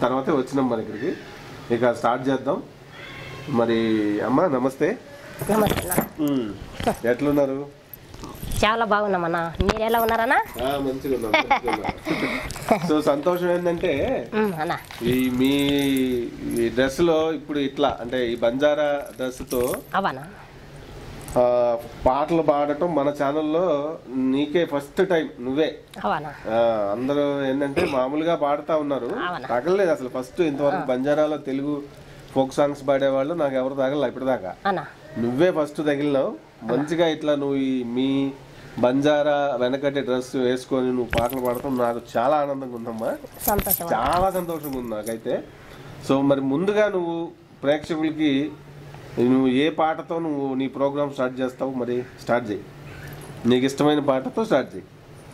తర్వాతే వచ్చినాం మన ఇక్కడికి ఇక స్టార్ట్ చేద్దాం మరి అమ్మ నమస్తే నమస్తే అన్న. ఉమ్, ఎట్లున్నారు చాలా బాగున్నామన్నా మీరు ఎలా ఉన్నారన్నా ఆ, మంచిగా ఉన్నాం, మంచిగా ఉన్నాం. సో సంతోషం ఏంటంటే ఉమ్, అన్న ఈ మీ ఈ డ్రెస్ లో ఇప్పుడు ఇట్లా అంటే ఈ బంజారా డ్రెస్ తో అవనా ఆ, పాటలు పాడటం మన ఛానల్లో నీకే ఫస్ట్ టైం నువ్వే అవనా ఆ, అందరూ ఏంటంటే మామూలుగా పాడుతా ఉన్నారు అవునా. తగలలేదు అసలు ఫస్ట్ ఇంతవరకు బంజారాలో తెలుగు ఫోక్ సాంగ్స్ పాడేవాళ్ళు నాకు ఎవరు తగల ఇప్పటిదాకా అన్న నువ్వే ఫస్ట్ తగిలినావు మంచిగా ఇట్లా నువ్వు ఈ మీ బంజారా వెనకటి డ్రెస్ వేసుకొని నువ్వు పాటలు పాడటం నాకు చాలా ఆనందంగా ఉందమ్మా సంతోషం చాలా సంతోషంగా ఉంది నాకైతే సో మరి ముందుగా నువ్వు ప్రేక్షకులకి నువ్వు ఏ పాటతో నువ్వు నీ ప్రోగ్రామ్ స్టార్ట్ చేస్తావు మరి స్టార్ట్ చేయి నీకు ఇష్టమైన పాటతో స్టార్ట్ చేయి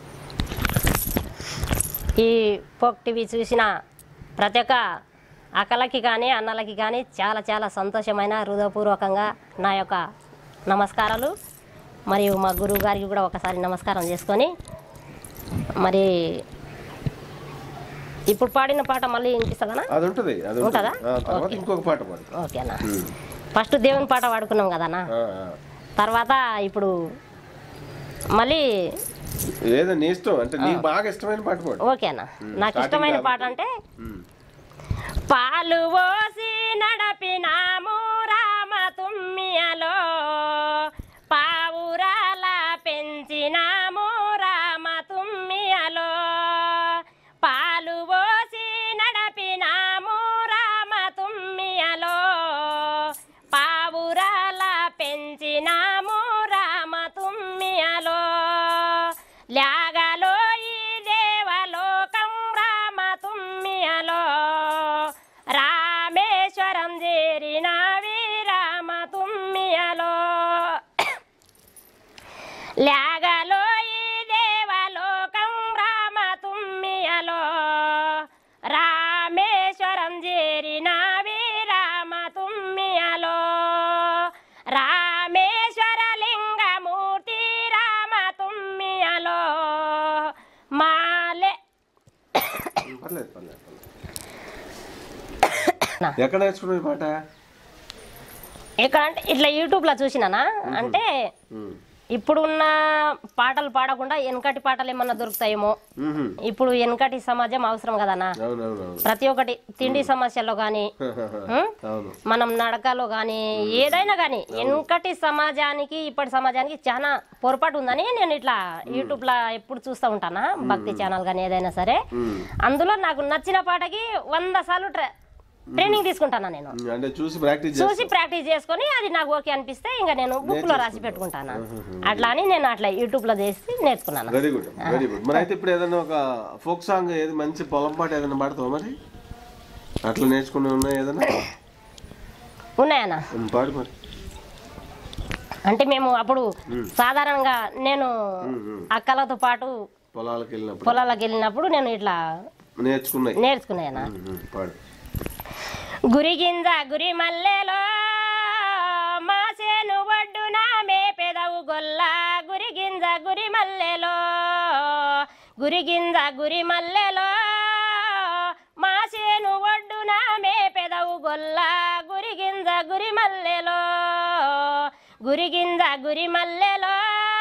ఈ పోక్ టీవీ చూసిన ప్రతి ఒక్క అక్కలకి కానీ అన్నలకి కానీ చాలా చాలా సంతోషమైన హృదయపూర్వకంగా నా యొక్క నమస్కారాలు మరియు మా గురువు గారికి కూడా ఒకసారి నమస్కారం చేసుకొని మరి ఇప్పుడు పాడిన పాట మళ్ళీ వినిపిస్తుందనా అది ఉంటుంది అది ఉంటుంది ఉంటుందా? ఆ, తర్వాత ఓకే. ఇంకొక పాట పాడు ఓకే అన్న ఫస్ట్ దేవుని పాట పాడుకున్నాం కదన్నా ఆ, ఆ. తర్వాత ఇప్పుడు మళ్ళీ ఏదో నీ ఇష్టం అంటే నీకు బాగా ఇష్టమైన పాట పాడు ఓకే అన్న నాకు starting ఇష్టమైన కాబట్టి. పాట అంటే ఉమ్. పాలు పోసి నడపినాము రామ తుమ్మియలో పావురాల పెంచినాము రామ తుమ్మియలో పాలు పోసి నడపినాము రామ తుమ్మియలో పావురాల పెంచినాము రామ తుమ్మియలో ల్యాగలో ఈ దేవలోకం రామ తుమ్మియలో రామేశ్వరం చేరినవి రామ తుమ్మియలో ల్యాగలో ఈ దేవలోకం రామ తుమ్మియలో రామేశ్వరం చేరినవి రామ తుమ్మియలో రామేశ్వర లింగమూర్తి రామ తుమ్మియలో మాలే పర్లేదు పర్లేదు పర్లేదు ఎక్కడ నేర్చుకున్నావు ఈ పాట ఇక్కడ అంటే ఇట్లా యూట్యూబ్లో చూసినానా అంటే ఉమ్. ఇప్పుడున్న పాటలు పాడకుండా వెనకటి పాటలు ఏమన్నా దొరుకుతాయేమో ఉహుం. ఇప్పుడు వెనకటి సమాజం అవసరం కదనా అవునవునవును ప్రతి ఒక్కటి తిండి సమస్యల్లో కానీ అవును మనం నడకలో కానీ ఏదైనా కానీ వెనకటి సమాజానికి ఇప్పటి సమాజానికి చాలా పొరపాటు ఉందని నేను ఇట్లా యూట్యూబ్లో ఎప్పుడు చూస్తూ ఉంటానా భక్తి ఛానల్ కానీ ఏదైనా సరే ఉమ్. అందులో నాకు నచ్చిన పాటకి వంద సార్లు ట్ర- ట్రైనింగ్ తీసుకుంటానా నేను అంటే చూసి ప్రాక్టీస్ చూసి ప్రాక్టీస్ చేసుకొని అది నాకు ఓకే అనిపిస్తే ఇంకా నేను బుక్ లో రాసి పెట్టుకుంటాను అట్లా అని నేను అట్లా యూట్యూబ్ లో చేసి నేర్చుకున్నాను వెరీ గుడ్ వెరీ గుడ్ మరి అయితే ఇప్పుడు ఏదైనా ఒక ఫోక్ సాంగ్ ఏది మంచి పొలం పాట ఏదైనా పాడతావా మరి అట్లా నేర్చుకుని ఉన్నాయి ఏదైనా ఉన్నాయన్న ఉమ్, పాడు మరి అంటే మేము అప్పుడు సాధారణంగా నేను అక్కలతో పాటు పొలాలకు వెళ్ళినప్పుడు పొలాలకు వెళ్ళినప్పుడు నేను ఇట్లా నేర్చుకున్నాయి నేర్చుకున్నాయన ఉమ్, ఉమ్, పాడు గురి గింజ గురి మల్లెలో మా సేను ఒడ్డున మే పెదవు గొల్ల గురి గింజ గురి మల్లెలో గురి గింజ గురి మల్లెలో మా సేను ఒడ్డున మే పెదవు గొల్ల గురి గింజ గురి మల్లెలో గురి గింజ గురి మల్లెలో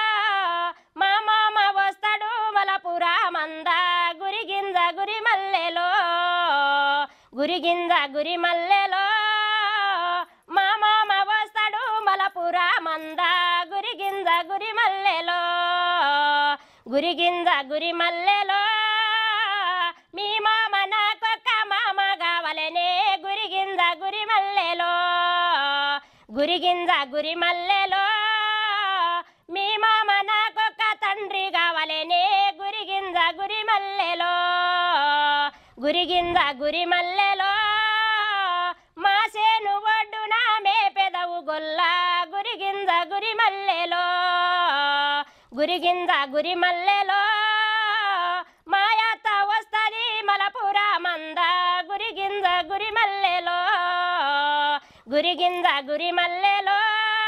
మా మామ వస్తాడు మలపురా మంద గురి గింజ గురి మల్లెలో గురి గింజ గురి మల్లెలో మా మామ వస్తాడు మలపురా మంద గురి గింజ గురి మల్లెలో గురి గింజ గురి మల్లెలో మీ మామ నాకొక్క మామ కావలనే గురి గింజ గురి మల్లెలో గురి గింజ గురి మల్లెలో మీ మామ నాకొక్క తండ్రి కావలనే గురి గింజ గురి మల్లెలో గురి గింజ గురి మల్లెలో మా సేను ఒడ్డున మే పెదవు గొల్ల గురి గింజ గురి మల్లెలో గురి గింజ గురి మల్లెలో మాయాత వస్తది మలపుర మంద గురి గింజ గురి మల్లెలో గురి గింజ గురి మల్లెలో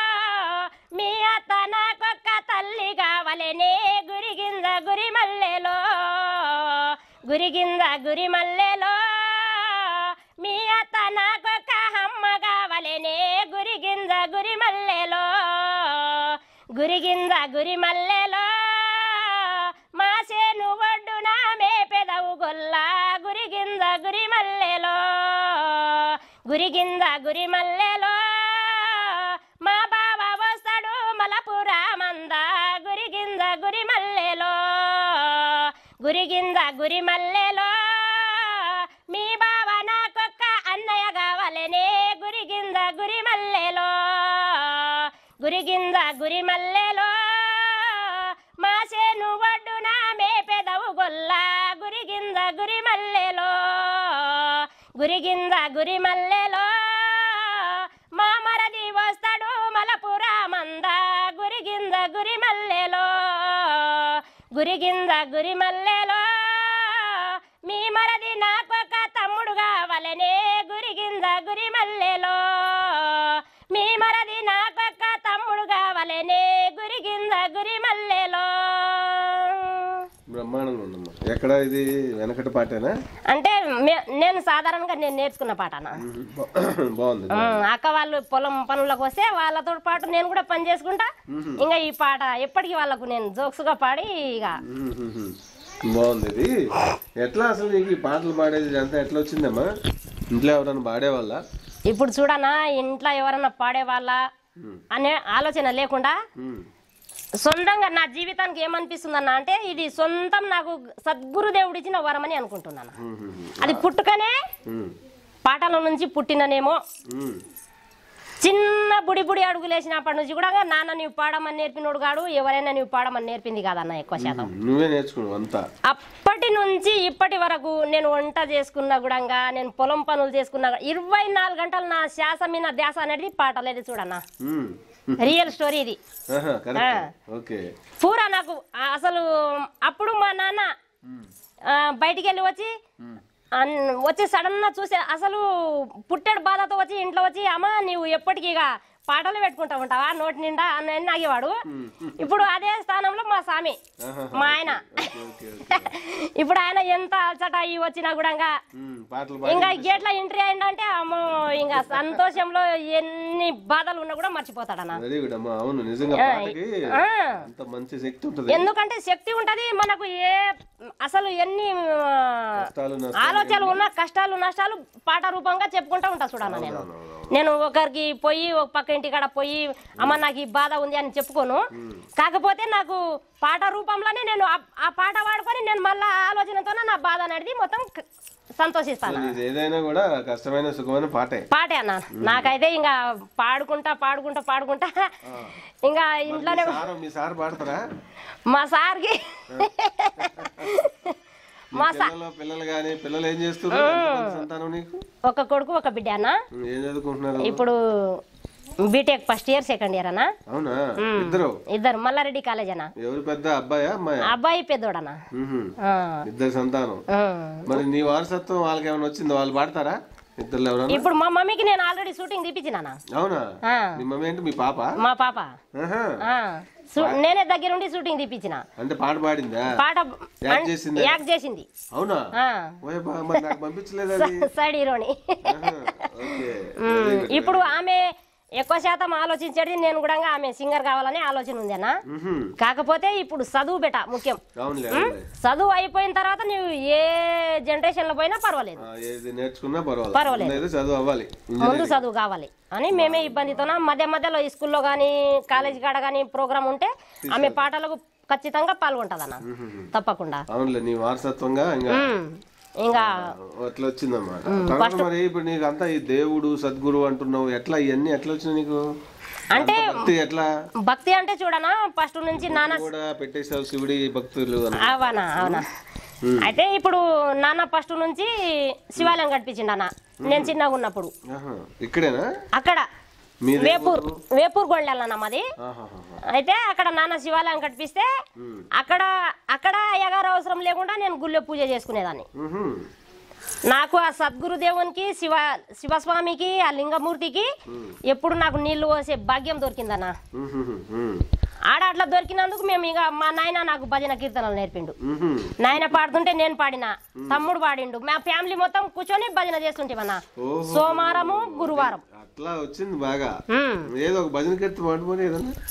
మీ అత్త నాకొక్క తల్లి కావలనే గురి గింజ గురి మల్లెలో గురి గింజ గురి మల్లెలో గురిగింద గురి మల్లెలో మాసేను ఒడ్డున మేపెదవు గొల్ల గురిగింద గురి మల్లెలో గురిగింద గురి మల్లెలో మా బావ వస్తాడు మలపురా మంద గురిగింద గురి మల్లెలో గురిగింద గురి మల్లెలో మీ బావ నాకొక్క అన్నయ్య కావాలనే గురిగింద గురి మల్లెలో గురిగింద గురి మల్లెలో మా సేను ఒడ్డున మేపెదవు గొల్ల గురిగింద గురి మల్లెలో గురిగింద గురి మల్లెలో మా మరది వస్తాడు మలపురా మంద గురిగింద గురి మల్లెలో గురిగింద గురి మల్లెలో మీ మరది నాకొక తమ్ముడు కావాలనే గురిగింద గురి మల్లెలో మీ మరది నాకొక్క తమ్ముడు కావాలనే గురిగింద గురి మల్లెలో బ్రహ్మాండంగా ఉందమ్మా ఎక్కడ ఇది వెనకటి పాటేనా అంటే మే- నేను సాధారణంగా నేను నేర్చుకున్న పాటనా బా- బాగుంది ఉమ్, అక్క వాళ్ళు పొలం పనులకు వస్తే వాళ్ళతో పాటు నేను కూడా పని చేసుకుంటా ఇంకా ఈ పాట ఎప్పటికీ వాళ్ళకు నేను జోక్స్గా పాడి ఇక మ్మ్. బాగుంది ఇది ఎట్లా అసలు నీకు ఈ పాటలు పాడేది అంతా ఎట్లా వచ్చిందమ్మా ఇంట్లో ఎవరైనా పాడేవాళ్ళ ఇప్పుడు చూడనా ఇంట్లో ఎవరన్నా పాడే వాళ్ళ అనే ఆలోచన లేకుండా సొంతంగా నా జీవితానికి ఏమనిపిస్తుందన్న అంటే ఇది సొంతం నాకు సద్గురుదేవుడు ఇచ్చిన వరమని అనుకుంటున్నాను అది పుట్టుకనే పాటల నుంచి పుట్టిననేమో చిన్న బుడి బుడి అడుగులు వేసినప్పటి నుంచి కూడా నాన్న నీవు పాడమని నేర్పినోడు కాడు ఎవరైనా నీవు పాడమని నేర్పింది కాదన్న ఎక్కువ శాతం నువ్వే నేర్చుకున్నావు అంతా అప్పటి నుంచి ఇప్పటి వరకు నేను వంట చేసుకున్నా కూడా నేను పొలం పనులు చేసుకున్నా కూడా ఇరవై నాలుగు గంటలు నా శ్వాస మీద ధ్యాస అనేది పాటలేదు చూడన్న మ్మ్. రియల్ స్టోరీ ఇది ఆహా, కరెక్ట్ ఓకే పూరా నాకు ఆ అసలు అప్పుడు మా నాన్న ఆ, బయటికి వెళ్ళి వచ్చి అన్- వచ్చి సడన్ గా చూసే అసలు పుట్టెడు బాధతో వచ్చి ఇంట్లో వచ్చి అమ్మ నీవు ఎప్పటికీ ఇక పాటలు పెట్టుకుంటా ఉంటావా నోటి నిండా అని నాగేవాడు ఇప్పుడు అదే స్థానంలో మా స్వామి ఆహా. మా ఆయన ఓకే ఓకే ఇప్పుడు ఆయన ఎంత అలసట అయ్యి వచ్చినా కూడా ఇంకా మ్మ్. పాటలు ఇంకా పాడి గేట్ల ఎంట్రీ అయిందంటే అమ్మో ఇంకా సంతోషంలో ఎన్ని బాధలు ఉన్నా కూడా మర్చిపోతాడన్న వెరీ గుడ్ అమ్మా అవును నిజంగా పాటకి ఆ. అంత మంచి శక్తి ఉంటుంది ఎందుకంటే శక్తి ఉంటది మనకు ఏ అసలు ఎన్ని ఆ, కష్టాలు నష్టాలు ఆలోచనలు ఉన్న కష్టాలు నష్టాలు పాట రూపంగా చెప్పుకుంటా ఉంటా చూడన్న నేను అవునవును. నేను ఒకరికి పోయి ఒక పక్క ఇంటికాడ పోయి అమ్మ నాకు ఈ బాధ ఉంది అని చెప్పుకోను కాకపోతే నాకు పాట రూపంలోనే నేను ఆ- ఆ పాట వాడుకొని నేను మళ్ళా ఆలోచనతోనే నా బాధ అనేది మొత్తం క- సంతోషిస్తాను ఇది ఏదైనా కూడా కష్టమైన సుఖమైన పాటే పాటే అన్న నాకైతే ఇంకా పాడుకుంటా పాడుకుంటా పాడుకుంటా ఇంకా ఇంట్లోనే మీ సారు మీ సార్ పాడతారా మా సార్కి మా సార్ పిల్లలు పిల్లలు కానీ పిల్లలు ఏం చేస్తున్నారు ఎంతమంది సంతానం నీకు ఒక కొడుకు ఒక బిడ్డ అన్న ఏం చదువుకుంటున్నారు ఇప్పుడు B Tech first year second year అన్న అవునా ఇద్దరు ఇద్దరు మల్లారెడ్డి కాలేజ్ అన్న ఎవరు పెద్ద అబ్బాయా అమ్మాయా అబ్బాయి పెద్దోడన్న మ్మ్హ్మ్. ఆ, ఇద్దరు సంతానం ఆ. మరి నీ వారసత్వం వాళ్ళకి ఏమైనా వచ్చిందో వాళ్ళు పాడతారా ఇద్దరు ఎవరన్నా ఇప్పుడు మా మమ్మీకి నేను ఆల్రెడీ షూటింగ్ తీపించినానా అవునా ఆ, మీ మమ్మీ ఏంటి మీ పాప మా పాప ఆహా. ఆ, షూ- నేనే దగ్గరుండి షూటింగ్ తీపించిన అంటే పాట పాడిందా పాట యాక్ట్ చేసిందా? యాక్ట్ చేసింది అవునా ఆ, ఓయ్ బా, మరి నాకు పంపించలేదు అది సైడ్ హీరోని ఆహా, ఓకే ఉమ్, ఇప్పుడు ఆమె ఎక్కువ శాతం ఆలోచించేది నేను కూడా ఆమె సింగర్ కావాలని ఆలోచన ఉంది అన్న మ్మ్హ్మ్. కాకపోతే ఇప్పుడు చదువు బెట ముఖ్యం అవునులే అవునులే చదువు అయిపోయిన తర్వాత నువ్వు ఏ జనరేషన్ లో పోయినా పర్వాలేదు ఆ, ఏది నేర్చుకున్నా పర్వాలేదు పర్వాలేదు. ముందు అయితే చదువు అవ్వాలి ముందు చదువు కావాలి అని మేమే ఇబ్బందితోన మధ్య మధ్యలో ఈ స్కూల్లో కానీ కాలేజీ కాడ కానీ ప్రోగ్రామ్ ఉంటే ఆమె పాటలకు ఖచ్చితంగా పాల్గొంటది అన్న తప్పకుండా అవునులే నీ వారసత్వంగా ఇంకా ఉమ్, ఇంకా అట్లా వచ్చిందన్నమాట తర్వాత మరి ఇప్పుడు నీకు అంతా ఈ దేవుడు సద్గురు అంటున్నావు ఎట్లా ఇవన్నీ ఎట్లా వచ్చినాయి నీకు అంటే అంత భక్తి ఎట్లా భక్తి అంటే చూడనా ఫస్ట్ నుంచి నాన్న కూడా పెట్టేసావు శివుడి భక్తులు అని అవునా అవునా అయితే ఇప్పుడు నాన్న ఫస్ట్ నుంచి శివాలయం కట్టించిండు అన్న నేను చిన్నగా ఉన్నప్పుడు ఆహా. ఇక్కడేనా అక్కడ మీది వేపూర్ వేపూర్ గొండెలన్న మాది ఆహాహా. అయితే అక్కడ నాన్న శివాలయం కట్టిస్తే అక్కడ అక్కడ అయ్యగారు అవసరం లేకుండా నేను గుళ్ళో పూజ చేసుకునేదాన్ని మ్హూ. నాకు ఆ సద్గురు దేవునికి శివ శివస్వామికి ఆ లింగమూర్తికి ఎప్పుడు నాకు నీళ్లు పోసే భాగ్యం దొరికిందన్న మ్హూ. మ్హూ. ఆడ అట్లా దొరికినందుకు మేము ఇక మా నాయన నాకు భజన కీర్తనలు నేర్పిండు మ్హూ. నాయన పాడుతుంటే నేను పాడిన తమ్ముడు పాడిండు మా ఫ్యామిలీ మొత్తం కూర్చొని భజన చేస్తుంటేమన్నా ఓహో. సోమవారము గురువారం అట్లా వచ్చింది బాగా ఉమ్. ఏదో ఒక భజన కీర్తి పాడుకొని ఏదన్నా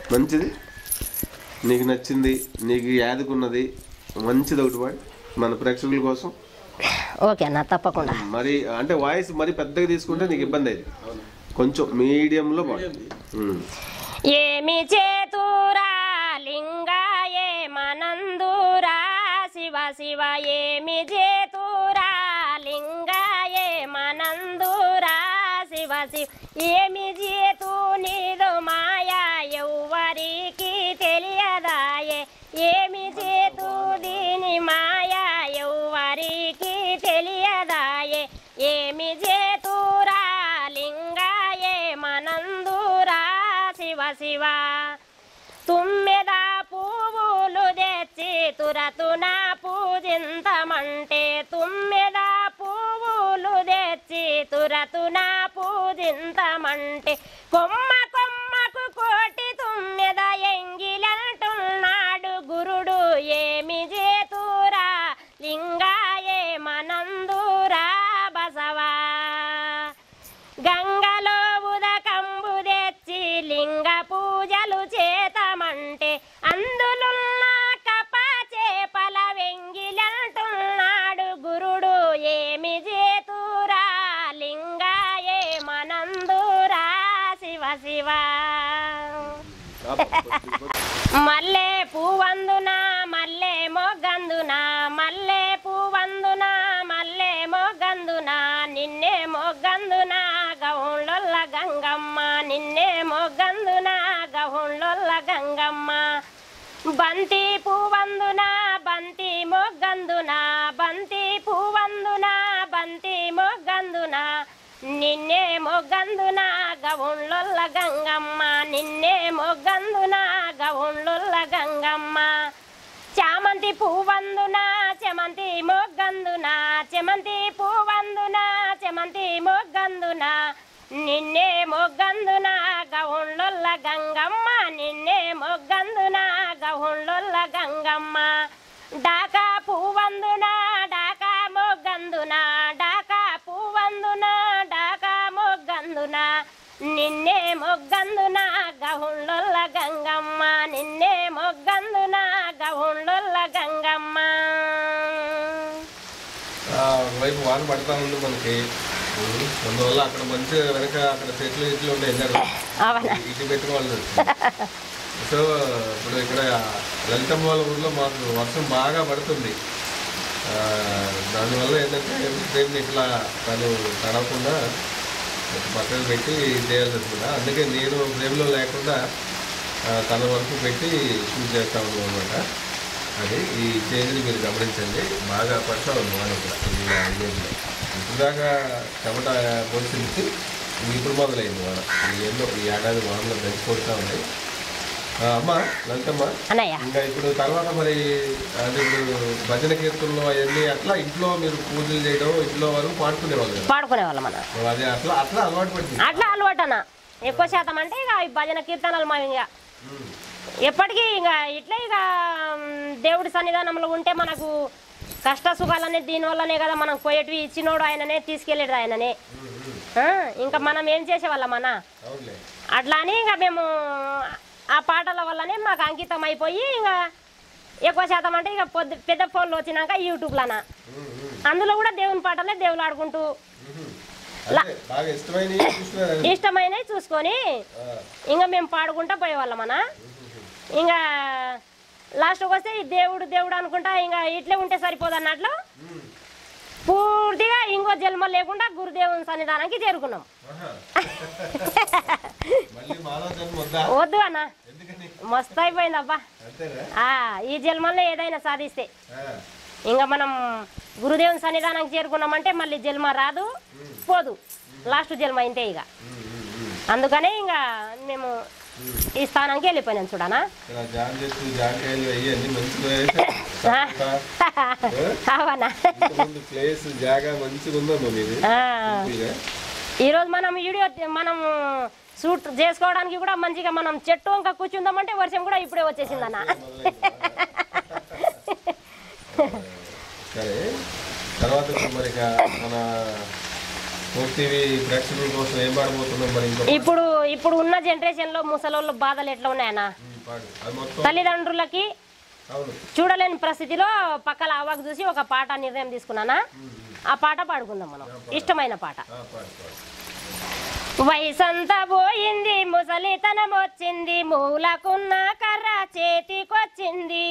మంచిది నీకు నచ్చింది నీకు యాదుకున్నది మంచిది ఒకటి వాడు మన ప్రేక్షకుల కోసం ఓకే అన్న తప్పకుండా మరి అంటే వాయిస్ మరి పెద్దగా తీసుకుంటే నీకు ఇబ్బంది అయింది కొంచెం మీడియంలో బాగుంది ఉమ్. ఏమి చేతురా లింగాయే మనందురా శివ శివ ఏమి చేతురా లింగాయే మనందురా శివ శివ ఏమి చేతు నీదు మాయా ఎవ్వరికి తెలియదాయే ఏమి చేతు దీని మాయా ఎవ్వరికి తెలియదాయే ఏమి చేతురా లింగాయే మనందురా శివ శివ తుమ్మెద పువ్వులు తెచ్చి తురతున పూజింతమంటే తుమ్మెద పువ్వులు తెచ్చి తురతున పూజింతమంటే కొమ్మ కొమ్మకు కోటి తుమ్మెద ఎంగిలంటున్నాడు గురుడు ఏమి చేతురా లింగాయే మనందురా బసవా గంగలో ఉదకంబు తెచ్చి లింగ పూజలు చేతమంటే అందులున్న కప చేపల వెంగిలంటున్నాడు గురుడు ఏమి చేతురా లింగాయే మనందురా శివ శివ మల్లె పువ్వందున మల్లె మొగ్గందున మల్లె పువ్వందున మల్లె మొగ్గందున నిన్నే మొగ్గందున గౌండొల్ల గంగమ్మ నిన్నే మొగ్గందున గౌండొల్ల గంగమ్మ బంతి పువ్వందున బంతి మొగ్గందున బంతి పువ్వందున బంతి మొగ్గందున నిన్నే మొగ్గందున గవుండొల్ల గంగమ్మ నిన్నే మొగ్గందున గవుండొల్ల గంగమ్మ చామంతి పువ్వందున చెమంతి మొగ్గందున చెమంతి పువ్వందున చెమంతి మొగ్గందున నిన్నే మొగ్గందున గవుండొల్ల గంగమ్మ నిన్నే మొగ్గందున గవుండొల్ల గంగమ్మ డాకా పువ్వందున డాకా మొగ్గందున డాకా పువ్వందున డాకా మొగ్గందున నిన్నే మొగ్గందున గవుండొల్ల గంగమ్మ నిన్నే మొగ్గందున గవుండొల్ల గంగమ్మ ఆ, వైపు వాన పడతా ఉంది మనకి ఉమ్, అందువల్ల అక్కడ మంచి వెనక అక్కడ చెట్లు ఇట్లు ఉంటాయి ఎన్నరు అవునా ఇటు పెట్టుకోవాలి సో ఇప్పుడు ఇక్కడ లలితమ్మ వాళ్ళ ఊర్లో మాకు వర్షం బాగా పడుతుంది ఆ, దానివల్ల ఏంటంటే ఫ్రేమ్ని ఇట్లా తను తడవకుండా ఒక పక్కన పెట్టి చేయాల్సి వస్తుంది అందుకే నేను ఫ్రేమ్లో లేకుండా ఆ, తన వరకు పెట్టి షూట్ చేస్తా ఉన్నాను అనమాట అది ఈ చేంజ్ని మీరు గమనించండి బాగా పడతా ఉంది వాన ఇక్కడ ఈ ఐదేళ్ళలో ఇప్పుడుదాకా చెమట పొడిచింది ఇప్పుడు మొదలైంది వాన ఈ ఎన్నో ఈ ఏడాది వానలో దంచి కొడుతూ ఉన్నాయి ఆ, అమ్మ లలితమ్మ అన్నయ్య ఇంకా ఇప్పుడు తర్వాత మరి అంటే ఇప్పుడు భజన కీర్తనలు అవన్నీ అట్లా ఇంట్లో మీరు పూజలు చేయడం ఇంట్లో వరకు పాడుకునేవాళ్ళు కదా పాడుకునే వాళ్ళం అన్న సో అది అట్లా అట్లా అలవాటు పడుతుంది అట్లా అలవాటు అన్న ఎక్కువ శాతం అంటే ఇక ఈ భజన కీర్తనలు మా ఇక ఎప్పటికీ ఇక ఇట్లా ఇక మ్, దేవుడి సన్నిధానంలో ఉంటే మనకు కష్ట సుఖాలనే దీనివల్లనే కదా మనం పోయేటివి ఇచ్చినోడు ఆయననే తీసుకెళ్ళేది ఆయననే ఆ, ఇంకా మనం ఏం చేసేవాళ్ళం అన్న అవునులే అట్లా అని ఇంకా మేము ఆ పాటల వల్లనే మాకు అంకితం అయిపోయి ఇంకా ఎక్కువ శాతం అంటే ఇక పొద్దు పెద్ద ఫోన్లు వచ్చినాక యూట్యూబ్లోన అందులో కూడా దేవుని పాటలే దేవులు ఆడుకుంటూ అంటే బాగా ఇష్టమైన చూస్తున్నారు ఇష్టమైనవి చూసుకొని ఇంకా మేము పాడుకుంటా పోయేవాళ్ళం అన్న ఇంకా లాస్ట్కి వస్తే ఈ దేవుడు దేవుడు అనుకుంటా ఇంకా ఇట్లే ఉంటే సరిపోదు అన్నట్లు పూర్తిగా ఇంకో జన్మ లేకుండా గురుదేవుని సన్నిధానానికి చేరుకున్నాం మళ్ళీ మానవ జన్మ వద్దా వద్దు అన్న ఎందుకని మస్తు అయిపోయింది అబ్బా అంతేనా ఆ, ఈ జన్మల్లో ఏదైనా సాధిస్తే ఆ, ఇంకా మనం గురుదేవుని సన్నిధానానికి చేరుకున్నామంటే మళ్ళీ జన్మ రాదు పోదు లాస్ట్ జన్మ ఇంతే ఇక ఉమ్, ఉమ్, ఉమ్. అందుకనే ఇంకా మేము ఈ స్థానానికి వెళ్ళిపోయినాం చూడనా ఇక్కడ జాన్ చెట్టు జాంకాయలు అయ్యి అన్ని మంచిగా అవనా ముందు ప్లేస్ జాగా మంచిగా ఉందమ్మా మీది ఆ, సింపుల్గా. ఈరోజు మనం వీడియో మనం షూట్ చేసుకోవడానికి కూడా మంచిగా మనం చెట్టు ఇంకా కూర్చుందామంటే వర్షం కూడా ఇప్పుడే వచ్చేసిందన్న సరే తర్వాత ఇప్పుడు మరి ఇక మన టీవీ ప్రేక్షకుల కోసం ఏం పాడబోతున్నాం మరి ఇంకో ఇప్పుడు ఇప్పుడు ఉన్న జనరేషన్లో ముసలోళ్ళ బాధలు ఎట్లా ఉన్నాయన్నా ఉమ్, పాడు అది మొత్తం తల్లిదండ్రులకి అవును చూడలేని పరిస్థితిలో పక్కల అవ్వకు చూసి ఒక పాట నిర్ణయం తీసుకున్నానా ఆ పాట పాడుకుందాం మనం ఇష్టమైన పాట ఆ, పాడు పాడు వయసంతా పోయింది ముసలితనం వచ్చింది మూలకున్న కర్ర చేతికొచ్చింది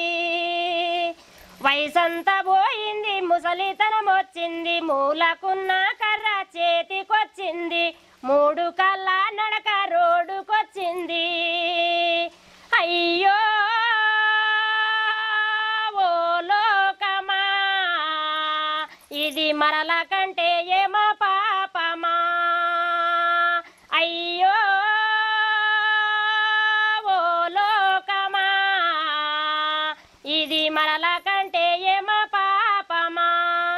వయసంతా పోయింది ముసలితనం వచ్చింది మూలకున్న కర్ర చేతికొచ్చింది మూడు కళ్ళ నడక రోడ్డుకొచ్చింది అయ్యో ఓ లోకమా ఇది మరల కంటే ఏమో పాపమా అయ్యో ఓ లోకమా ఇది మరల కంటే ఏమో పాపమా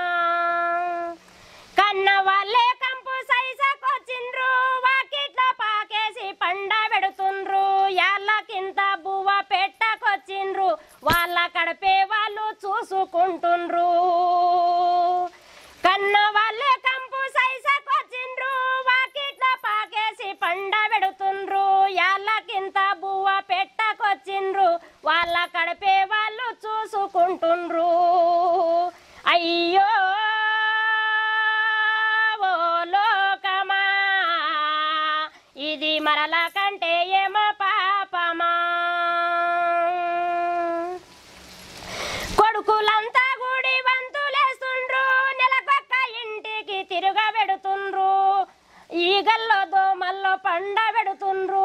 కన్న వాళ్ళే కంపు సైసకొచ్చిండ్రు వాకిట్ల పాకేసి పండ పెడుతుండ్రు యాళ్ళకింత బువ్వ పెట్టకొచ్చిండ్రు వాళ్ళ కడపే వాళ్ళు చూసుకుంటుండ్రు కన్న వాళ్ళే కంపు సైసకొచ్చిండ్రు వాకిట్ల పాకేసి పండ పెడుతుండ్రు యాళ్ళకింత బువ్వ పెట్టకొచ్చిండ్రు వాళ్ళ కడపే వాళ్ళు చూసుకుంటుండ్రు అయ్యో ఓ లోకమా ఇది మరల కంటే ఏమో పాపమా కొడుకులంతా గుడి వంతులేస్తుండ్రు నెలకొక్క ఇంటికి తిరగబెడుతుండ్రు ఈగల్లో దోమల్లో పండ పెడుతుండ్రు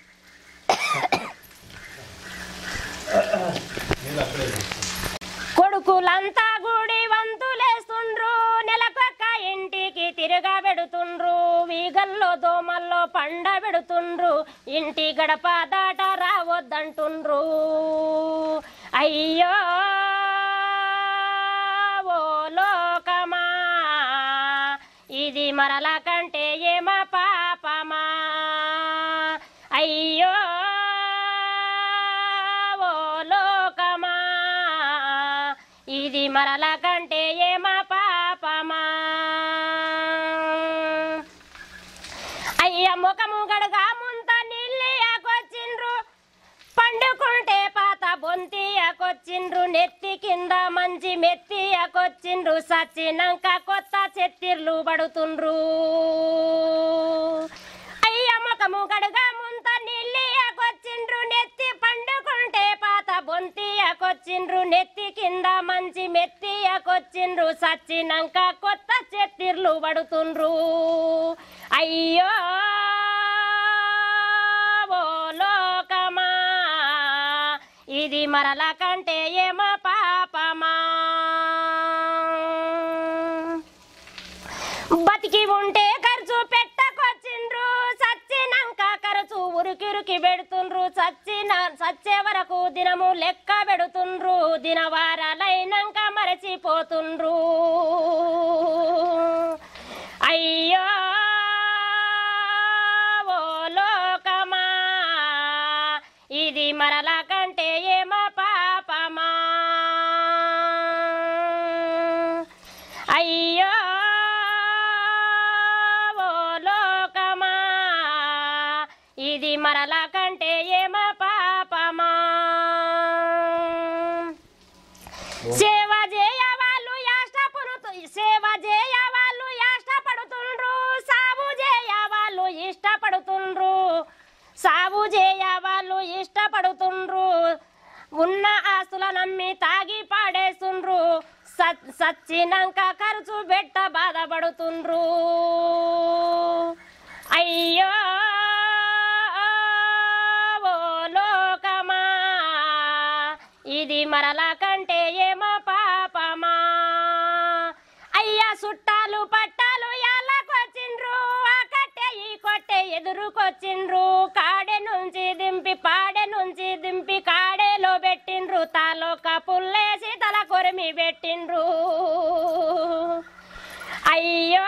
కొడుకులంతా గుడి వంతులేస్తుండ్రు నెలకొక్క ఇంటికి తిరగబెడుతుండ్రు వీగల్లో దోమల్లో పండ పెడుతుండ్రు ఇంటి గడప దాట రావద్దంటుండ్రు అయ్యో ఓ లోకమా ఇది మరల కంటే ఏమ పాపమా అయ్యో ఓ లోకమా ఇది మరల కంటే ఏమ పాపమా అయ్య ముఖము గడగా ముంత నీళ్ళకొచ్చిండ్రు పండుకుంటే పాత బొంతియకొచ్చిండ్రు నెత్తి కింద మంచి మెత్తియకొచ్చిండ్రు సచ్చినాక కొత్త చెత్తిర్లు పడుతుండ్రు అయ్య ముఖము గడగా ముంత నీళ్ళకొచ్చిండ్రు నెత్తి పండుకుంటే పాత బొంతియకొచ్చిండ్రు నెత్తి కింద మంచి మెత్తియకొచ్చిండ్రు సచ్చినాక కొత్త చెత్తిర్లు పడుతుండ్రు అయ్యో ఓ లోకమా ఇది మరల కంటే ఏమో పాపమా బతికి ఉంటే ఖర్చు పెట్టకొచ్చిండ్రు సచ్చినాక ఖర్చు ఉరికిరికి పెడుతుండ్రు సచ్చిన సచ్చే వరకు దినము లెక్క పెడుతుండ్రు దినవారాలైనాక మరచిపోతుండ్రు అయ్యో ఓ లోకమా ఇది మరల కంటే ఏమో పాపమా అయ్యో ఓ లోకమా ఇది మరల కంటే ఏమో పాపమా సేవ చేయ వాళ్ళు యాష్టపడుతు సేవ చేయ వాళ్ళు యాష్టపడుతుండ్రు సాగు చేయ వాళ్ళు ఇష్టపడుతుండ్రు సాగు చేయ వాళ్ళు ఇష్టపడుతుండ్రు ఉన్న ఆస్తుల నమ్మి తాగి పాడేస్తుండ్రు స- సచ్చినాక ఖర్చు పెట్ట బాధపడుతుండ్రు అయ్యో ఓ లోకమా ఇది మరల కంటే ఏమో పాపమా అయ్యా చుట్టాలు పట్టాలు ఎల్లకొచ్చిండ్రు ఆ కట్టె ఈ కొట్టె ఎదురుకొచ్చిండ్రు కాడె నుంచి దింపి పాడె నుంచి దింపి కాడేలో పెట్టిండ్రు తాలొక పుల్లేసి తల కొరిమి పెట్టిండ్రు అయ్యో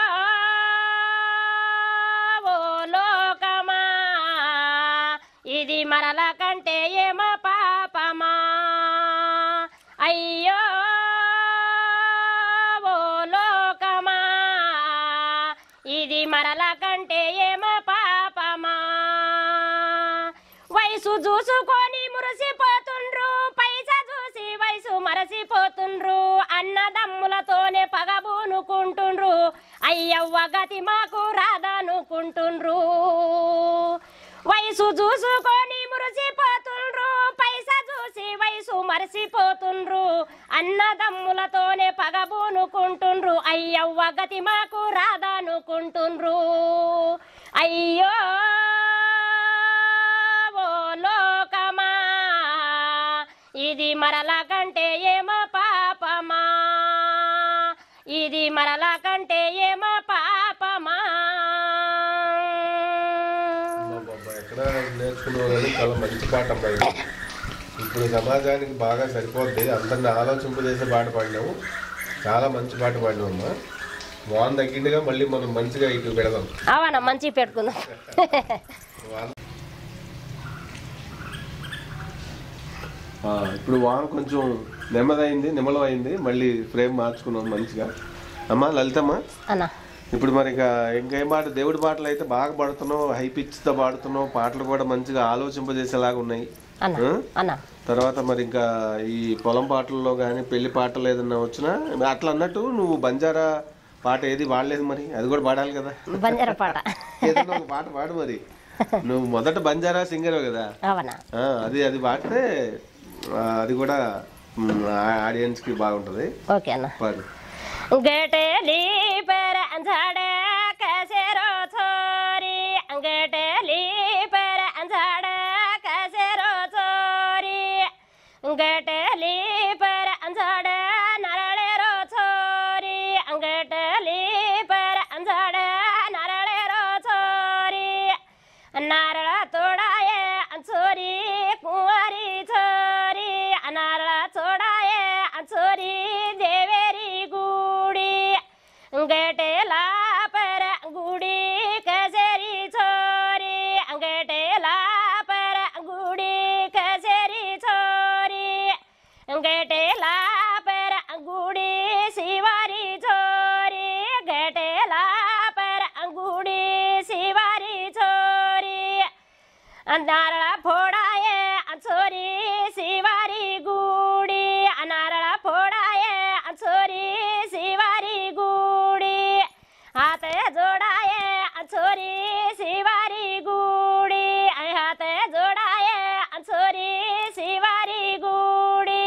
ఓ లోకమా ఇది మరల కంటే ఏమో పాపమా అయ్యో ఓ లోకమా ఇది మరల కంటే ఏమ పాపమా వయసు చూసుకొని మురిసిపోతుండ్రు పైసా చూసి వయసు మరసిపోతుండ్రు అన్నదమ్ములతోనే పగబూనుకుంటుండ్రు అయ్యవ్వ గతి మాకు రాదనుకుంటుండ్రు వయసు చూసుకొని మురిసిపోతుండ్రు పైసా చూసి వయసు మరసిపోతుండ్రు అన్నదమ్ములతోనే పగబూనుకుంటుండ్రు అయ్యవ్వ గతి మాకు రాదనుకుంటుండ్రు అయ్యో ఓ లోకమా ఇది మరల కంటే ఏమ పాపమా ఇది మరల కంటే ఏమ పాపమా అబ్బబ్బబ్బా, ఎక్కడ నేర్చుకున్నావు కానీ చాలా మంచి పాట అమ్మాయి ఇప్పుడు సమాజానికి బాగా సరిపోద్ది అందరిని ఆలోచింపజేసే పాట పాడినావు చాలా మంచి పాట పాడినావు అమ్మా వాన్ తగ్గిందిగా మళ్ళీ మనం మంచిగా ఇటు పెడదాం అవనా మంచి పెట్టుకుందాం వాన ఆ, ఇప్పుడు వాన కొంచెం నెమ్మదైంది నిమ్మలమైంది మళ్ళీ ఫ్రేమ్ మార్చుకున్నాం మంచిగా అమ్మా లలితమ్మ అన్నా ఇప్పుడు మరి ఇక ఇంకేం పాట దేవుడి పాటలు అయితే బాగా పాడుతున్నావు హై పిచ్తో పాడుతున్నావు పాటలు కూడా మంచిగా ఆలోచింపజేసేలాగా ఉన్నాయి అన్నా ఆ? అన్నా తర్వాత మరి ఇంకా ఈ పొలం పాటల్లో కానీ పెళ్లి పాటలు ఏదన్నా వచ్చినా అట్లా అన్నట్టు నువ్వు బంజారా పాట ఏది పాడలేదు మరి అది కూడా పాడాలి కదా బంజారా పాట ఏదైనా ఒక పాట పాడు మరి నువ్వు మొదట బంజారా సింగర్ కదా అవనా ఆ, అది అది పాడితే ఆ, అది కూడా ఆడియన్స్ కి బాగుంటది ఓకే అన్న పాడు गटली पर अंधाड़ा कैसे रो छोरी गटली पर अंधाड़ा कैसे रो छोरी गटली पर अंधाड़ा नरळे रो छोरी गटली पर अंधाड़ा नरळे रो छोरी नारळ तोडाये छोरी कुंवारी छोरी नारळ तोडाये छोरी देवेरी गुडी गटेला पर गुडी कसेरी छोरी गटेला पर गुडी कसेरी छोरी गटेला पर गुडी शिवारी छोरी गटेला पर गुडी शिवारी छोरी नारळ फोडाये छोरी शिवारी गुडी नारळ फोडाये छोरी शिवारी गुडी हात जोडाये छोरी शिवारी गुडी हात जोडाये छोरी शिवारी गुडी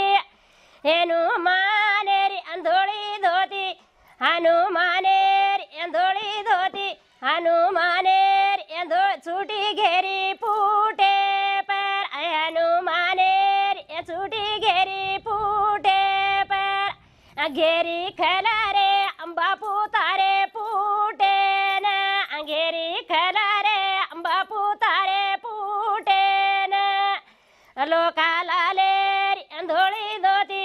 హనుమానేరి అంధోళి ధోతి హనుమానేరి అంధోళి ధోతి హనుమానేరి అంధో छूटी घेरी फूटे पर हनुमानेर छूटी घेरी फूटे पर घेरी खला रे बापू तारे फूटे न घेरी खला रे बापू तारे फूटे न लोकाला लेरी धोळी धोती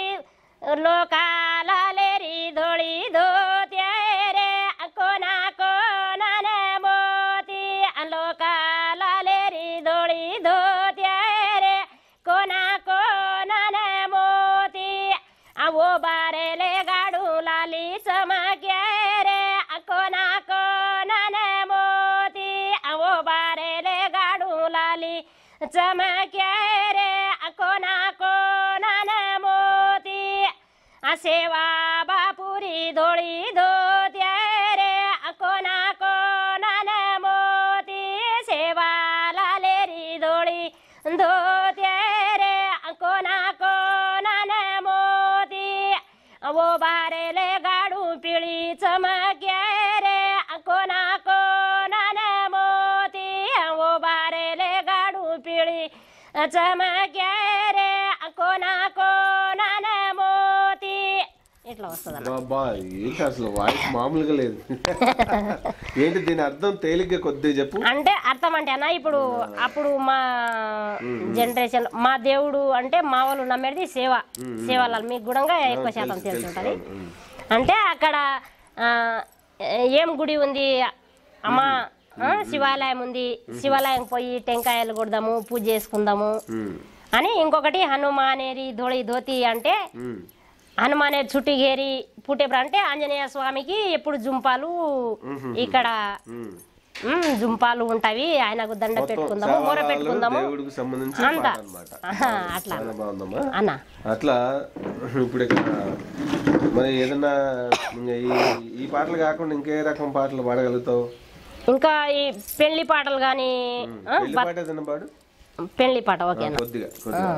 लोकाला लेरी धोळी धोत्या रे कोणा कोणान मोती लोकाला लेरी धोळी धोत्या रे कोणा कोणान मोती आवो बारेले गाडू लाली चमक्या रे कोणा कोणान मोती आवो बारेले गाडू लाली चमक्या रे कोणा कोणान मोती सेवा बापुरी धोळी धोत्या रे कोणा कोणान मोती सेवा लालेरी धोळी धोत्या रे कोणा कोणान मोती वो बारेले गाडू पिळी चमक्या रे कोणा कोणान मोती वो बारेले गाडू पिळी చమక్యా రే కోనా కోనాన మోతి ఇట్లా వస్తుంది అబ్బా ఏంటి అసలు వాయిస్ మామూలుగా లేదు ఏంటి దీని అర్థం తేలిగ్గా కొద్దిగా చెప్పు అంటే అర్థం అంటే అన్న ఇప్పుడు అప్పుడు మా జనరేషన్ మా దేవుడు అంటే మా వాళ్ళు నమ్మేది సేవ సేవలు మీకు కూడా ఎక్కువ శాతం తెలిసి ఉంటుంది అంటే అక్కడ ఆ, ఏం గుడి ఉంది అమ్మ ఆ, శివాలయం ఉంది శివాలయం పోయి టెంకాయలు కొడదాము పూజ చేసుకుందాము ఉమ్, అని ఇంకొకటి హనుమానేరి ధోళి ధోతి అంటే ఉమ్, హనుమానే చుట్టిగేరి పుట్టేపుడు అంటే ఆంజనేయ స్వామికి ఎప్పుడు జుంపాలు ఇక్కడ ఉమ్. ఉమ్, జుంపాలు ఉంటాయి ఆయనకు దండ మొత్తం పెట్టుకుందాము మొర సవాలాలు పెట్టుకుందాము దేవుడికి సంబంధించి అంత పాట అన్నమాట ఆహా, అట్లా చాలా బాగుందమ్మా అన్న అట్లా ఇప్పుడు ఇక్కడ మరి ఏదన్నా ఇంకా ఈ ఈ పాటలు కాకుండా ఇంకే రకం పాటలు పాడగలుగుతావు ఇంకా ఈ పెళ్లి పాటలు కానీ పెళ్లి పాట ఏదైనా పాడు పెళ్లి పాట ఓకేనా కొద్దిగా కొద్దిగా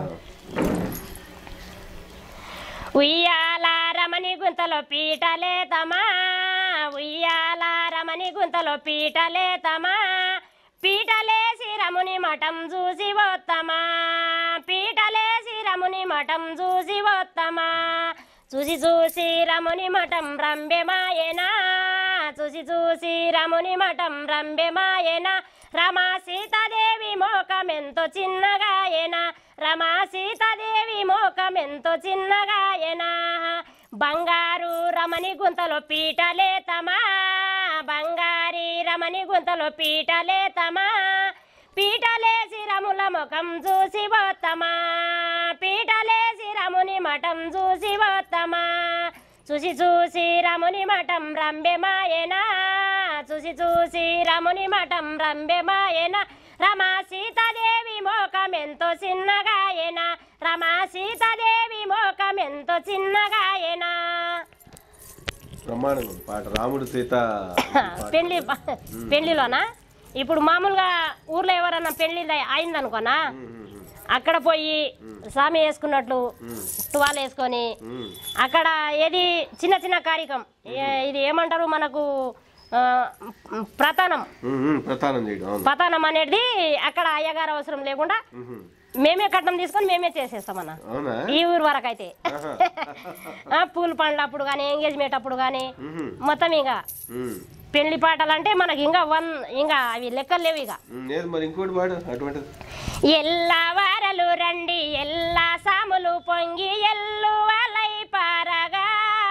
ఉయ్యాల రమణి గుంతలో పీటలేతమా ఉయ్యాల రమణి గుంతలో పీటలేతమా పీటలేసి రముని మఠం చూసి వత్తమా పీటలేసి రముని మఠం చూసి వత్తమా చూసి చూసి రముని మఠం రంబెమాయనా చూసి చూసి రముని మఠం రంబెమాయనా రమా సీతాదేవి మోకమెంతో చిన్నగాయనా రమా సీతాదేవి మోకమెంతో చిన్నగాయనా బంగారు రమణి గుంతలో పీటలేతమా బంగారి రమణి గుంతలో పీటలేతమా పీటలేసి రముల ముఖం చూసి పోతమా పీటలేసి రముని మఠం చూసి పోతమా చూసి చూసి రముని మఠం రంబెమాయనా చూసి చూసి రముని మఠం రంబెమాయనా రమా సీతాదేవి మోకం ఎంతో చిన్నగాయనా రమా సీతాదేవి మోకం ఎంతో చిన్నగాయనా బ్రహ్మాండంగా ఉంది పాట రాముడు సీత పెళ్లి పెళ్లిలోనా ఇప్పుడు మామూలుగా ఊర్లో ఎవరన్నా పెళ్లి అయిందనుకోనా అక్కడ పోయి స్వామి వేసుకున్నట్లు టువాలు వేసుకొని ఉమ్, అక్కడ ఏది చిన్న చిన్న కార్యక్రమం ఏ- ఇది ఏమంటారు మనకు ఆ, ప్రధానం ఉమ్, ఉమ్, ప్రధానం చేయడం అవును ప్రధానం అనేది అక్కడ అయ్యగారు అవసరం లేకుండా ఉహు. మేమే కట్నం తీసుకొని మేమే చేసేస్తామన్న అవునా ఈ ఊరు వరకు అయితే ఆ, పూల పండ్లు అప్పుడు కానీ ఎంగేజ్మెంట్ అప్పుడు కానీ ఉహు. మొత్తం ఇక ఉమ్, పెళ్లి పాటలు అంటే మనకి ఇంకా వన్ ఇంకా అవి లెక్కలు లేవు ఇక ఉమ్, లేదు మరి ఇంకోటి పాడు అటువంటిది ఎల్ల వారలు రండి ఎల్ల సాములు పొంగి ఎల్లు వలై పారగా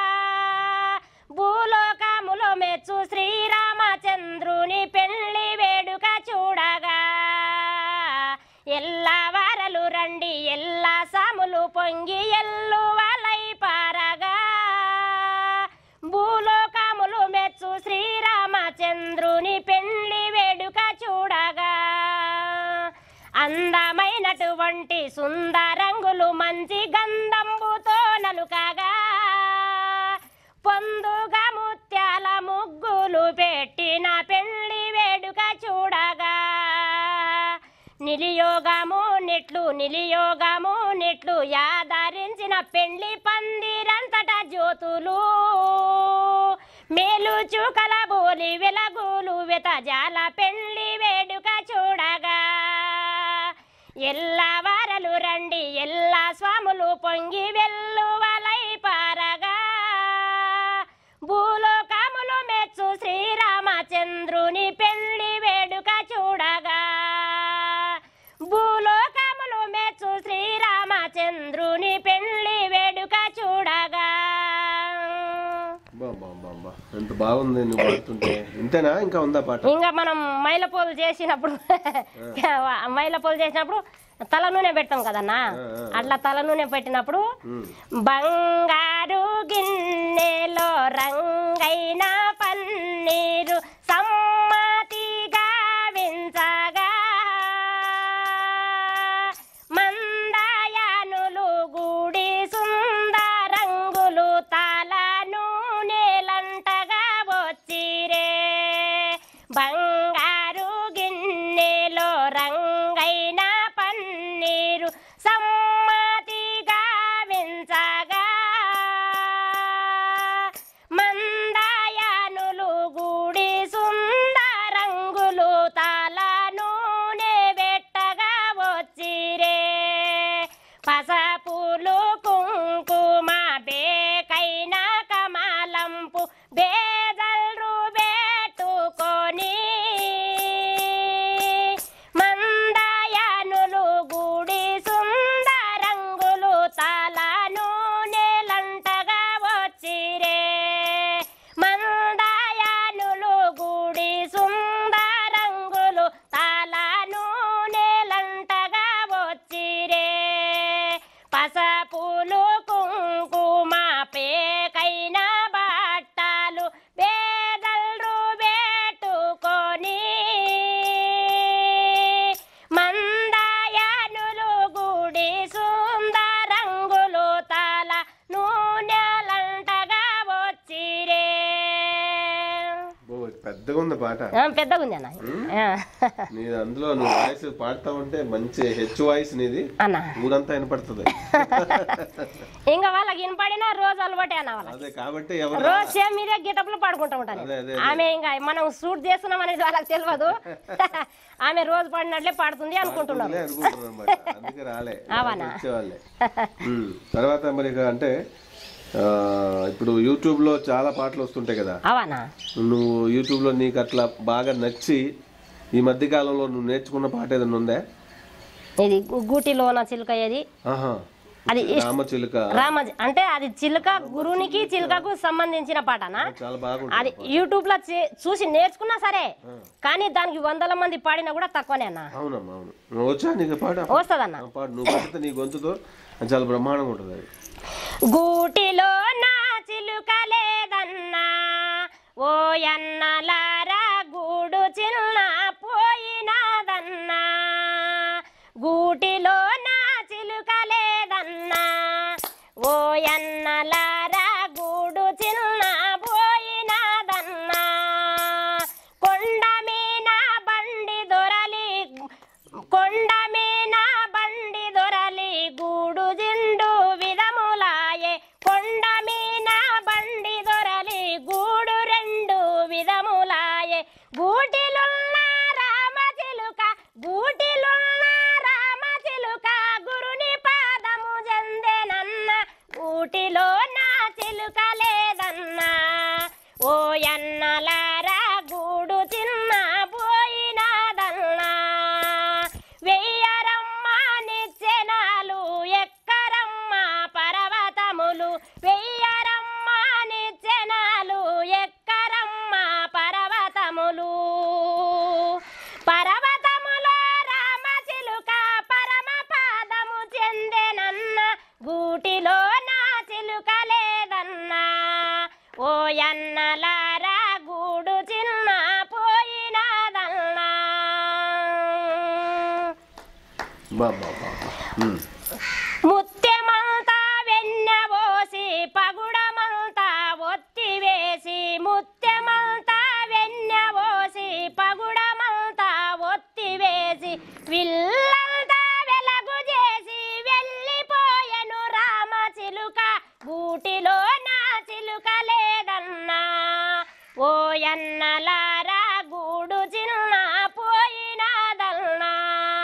భూలోకములో మెచ్చు శ్రీరామచంద్రుని పెళ్లి వేడుక చూడగా ఎల్ల వారలు రండి ఎల్ల సాములు పొంగి ఎల్లు వలై పారగా భూలోకములు మెచ్చు శ్రీరామచంద్రుని పెళ్లి వేడుక చూడగా అందమైనటువంటి సుందరంగులు మంచి గంధంబుతో నలుకగా పొందుగా ముత్యాల ముగ్గులు పెట్టిన పెళ్లి వేడుక చూడగా నిలియోగము నెట్లు నిలియోగము నెట్లు యాదరించిన పెళ్లి పందిరంతట జ్యోతులు మేలు చూకల బోలి వెలగులు వెతజాల పెళ్లి వేడుక చూడగా ఎల్ల వారలు రండి ఎల్ల స్వాములు పొంగి వెల్లువలై పారగా భూలోకములు మెచ్చు శ్రీరామచంద్రుని పెళ్లి వేడుక చూడగా భూలోకములు మెచ్చు శ్రీరామచంద్రుని పెళ్లి వేడుక చూడగా బా బా బా బా ఎంత బాగుంది నువ్వు పాడుతుంటే ఇంతేనా ఇంకా ఉందా పాట ఇంకా మనం మైలపోలు చేసినప్పుడు మైలపోలు చేసినప్పుడు తల నూనె పెడతాం కదన్నా అట్లా తల నూనె పెట్టినప్పుడు ఉమ్, బంగారు గిన్నెలో రంగైన పన్నీరు సమ్మతిగా వించగా మందయానులు గుడి సుందరంగులు తల నూనెలంటగా వచ్చిరే బంగారు గిన్నెలో రంగైన పన్నీరు సమ్మతిగా వించగా మందయానులు గుడి సుందరంగులు తల నూనె పెట్టగా వచ్చిరే పసపులు కుంకుమ బేకైన కమలంపు బేదల్రు పెట్టుకొని పెద్దగా ఉంది పాట ఆ, పెద్దగా ఉంది అన్న ఆ. నీ అందులో నువ్వు వాయిస్ పాడుతా ఉంటే మంచి హెచ్ వాయిస్ నీది అన్న ఊరంతా వినపడుతుంది ఇంకా వాళ్ళకి వినపడినా రోజు అలవాటే అన్న వాళ్ళకి అదే కాబట్టి ఎవరు రోజు సేమ్ మీదే గెటప్లు పాడుకుంటూ ఉంటాను అదే, అదే, ఆమె ఇంకా మనం షూట్ చేస్తున్నాం అనేది వాళ్ళకి తెలియదు ఆమె రోజు పాడినట్లే పాడుతుంది అనుకుంటున్నారు పాడుతుందిలే అనుకుంటున్నాను అన్నమాట అందుకే రాలే అవునా? వచ్చేవాళ్ళే ఉమ్. తర్వాత మరి ఇక అంటే ఆ, ఇప్పుడు యూట్యూబ్ లో చాలా పాటలు వస్తుంటాయి కదా అవనా నువ్వు యూట్యూబ్ లో నీకు అట్లా బాగా నచ్చి ఈ మధ్య కాలంలో నువ్వు నేర్చుకున్న పాట ఏదైనా ఉందా ఇది గూటిలోన చిలుక ఏది ఆహా అది రామచిలుక రామ అంటే అది చిలుక గురువునికి చిలుకకు సంబంధించిన పాటనా చాలా బాగుంటుంది అది యూట్యూబ్ లో చే- చూసి నేర్చుకున్నా సరే కానీ దానికి వందల మంది పాడినా కూడా తక్కువనే అన్న అవునమ్మా అవును నువ్వు వచ్చా నీకు పాట వస్తుందన్న ఆ పాట నువ్వు పాడితే నీ గొంతుతో అది చాలా బ్రహ్మాండంగా ఉంటుంది అది గూటిలో నా చిలుక లేదన్నా ఓ అన్నలారా గూడు చిన్న పోయినాదన్నా గూటిలో నా చిలుక లేదన్నా ఓ అన్నలారా గూడు చిన్న పోయినాదన్నా కొండ మీన బండి దొరలి కొండ మీన బండి దొరలి గూడు జిండు విధములాయే కొండ మీన బండి దొరలి గూడు రెండు విధములాయే గూటిలున్న రామ చిలుక గూటిలున్న రామ చిలుక గురుని పాదము జందెనన్న గూటిలో నా చిలుక లేదన్నా ఓ ఎన్నలారా గూడు చిన్న పోయినాదన్నా వెయ్యరమ్మ నిచ్చెనాలు ఎక్కరమ్మ పర్వతములు వెయ్యరమ్మ నిచ్చెనాలు ఎక్కరమ్మ పర్వతములు పర్వతములో రామ చిలుక పరమ పాదము చెందెనన్న గూటిలో నా చిలుక లేదన్నా ఓ ఎన్నలారా గూడు చిన్న పోయినాదన్నా బాబా బాబా ఉమ్. ముత్యమంతా వెన్నబోసి పగుడమంతా ఒత్తి వేసి ముత్యమంతా వెన్నబోసి పగుడమంతా ఒత్తి వేసి విల్లంతా వెలగు చేసి వెళ్ళిపోయెను రామ చిలుక గూటిలో నా చిలుక లేదన్నా ఓ ఎన్నలారా గూడు చిన్న పోయినాదన్నా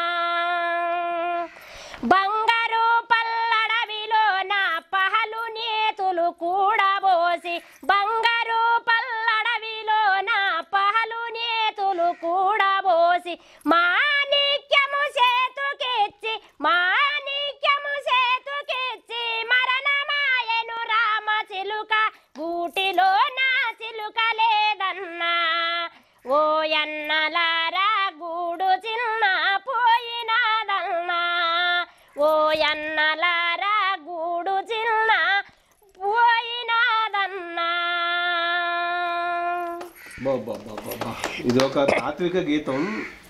బంగారు పల్లడవిలో నా పహలు నేతులు కూడబోసి బంగారు పల్లడవిలో నా పహలు నేతులు కూడబోసి మాణిక్యము సేతుకిచ్చి మాణిక్యము సేతుకిచ్చి మరణమాయను రామ చిలుక గూటిలో నా చిలుక లేదన్నా ఓ ఎన్నలారా గూడు చిన్న పోయినాదన్నా ఓ ఎన్నలారా గూడు చిన్న పోయినాదన్నా బాబా బాబా బా. ఇది ఒక తాత్విక గీతం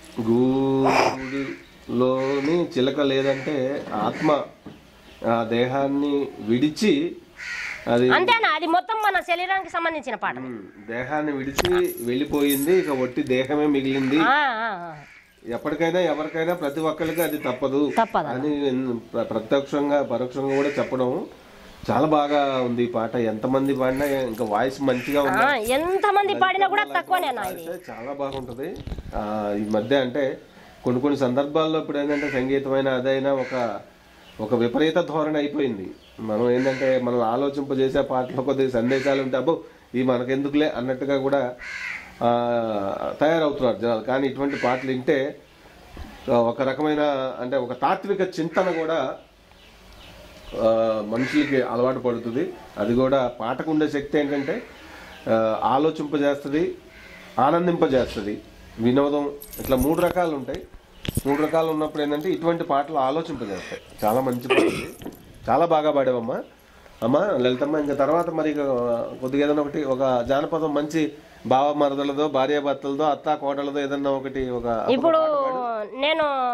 గూడులోని చిలక లేదంటే ఆత్మ ఆ దేహాన్ని విడిచి అది అంతేనా అది మొత్తం మన శరీరానికి సంబంధించిన పాట ఉమ్, దేహాన్ని విడిచి వెళ్ళిపోయింది ఇక ఒట్టి దేహమే మిగిలింది ఆ, ఆ, ఆ. ఎప్పటికైనా ఎవరికైనా ప్రతి ఒక్కరికి అది తప్పదు తప్పదు అని ప్ర- ప్రత్యక్షంగా పరోక్షంగా కూడా చెప్పడం చాలా బాగా ఉంది ఈ పాట ఎంతమంది పాడినా ఇంకా వాయిస్ మంచిగా ఉంది ఆ, ఎంతమంది పాడినా కూడా తక్కువనే అన్న ఇది పాడితే చాలా బాగుంటుంది ఆ, ఈ మధ్య అంటే కొన్ని కొన్ని సందర్భాల్లో ఇప్పుడు ఏంటంటే సంగీతమైన అదైనా ఒక ఒక విపరీత ధోరణి అయిపోయింది మనం ఏంటంటే మనం ఆలోచింపజేసే పాటలో కొద్దిగా సందేశాలు ఉంటే అబ్బో ఈ మనకెందుకులే అన్నట్టుగా కూడా ఆ, తయారవుతున్నారు జనాలు కానీ ఇటువంటి పాటలు వింటే ఆ, ఒక రకమైన అంటే ఒక తాత్విక చింతన కూడా ఆ, మనుషులకి అలవాటు పడుతుంది అది కూడా పాటకు ఉండే శక్తి ఏంటంటే ఆ, ఆలోచింపజేస్తుంది ఆనందింపజేస్తుంది వినోదం ఇట్లా మూడు రకాలు ఉంటాయి మూడు రకాలు ఉన్నప్పుడు ఏంటంటే ఇటువంటి పాటలు ఆలోచింపజేస్తాయి చాలా మంచి పాట ఇది. చాలా బాగా పాడావమ్మా అమ్మా లలితమ్మ ఇంకా తర్వాత మరి ఇక కొద్దిగా ఏదైనా ఒకటి ఒక జానపదం మంచి బావ మరదలదో భార్య భర్తలదో అత్త కోడలదో ఏదన్నా ఒకటి ఒక ఇప్పుడు నేను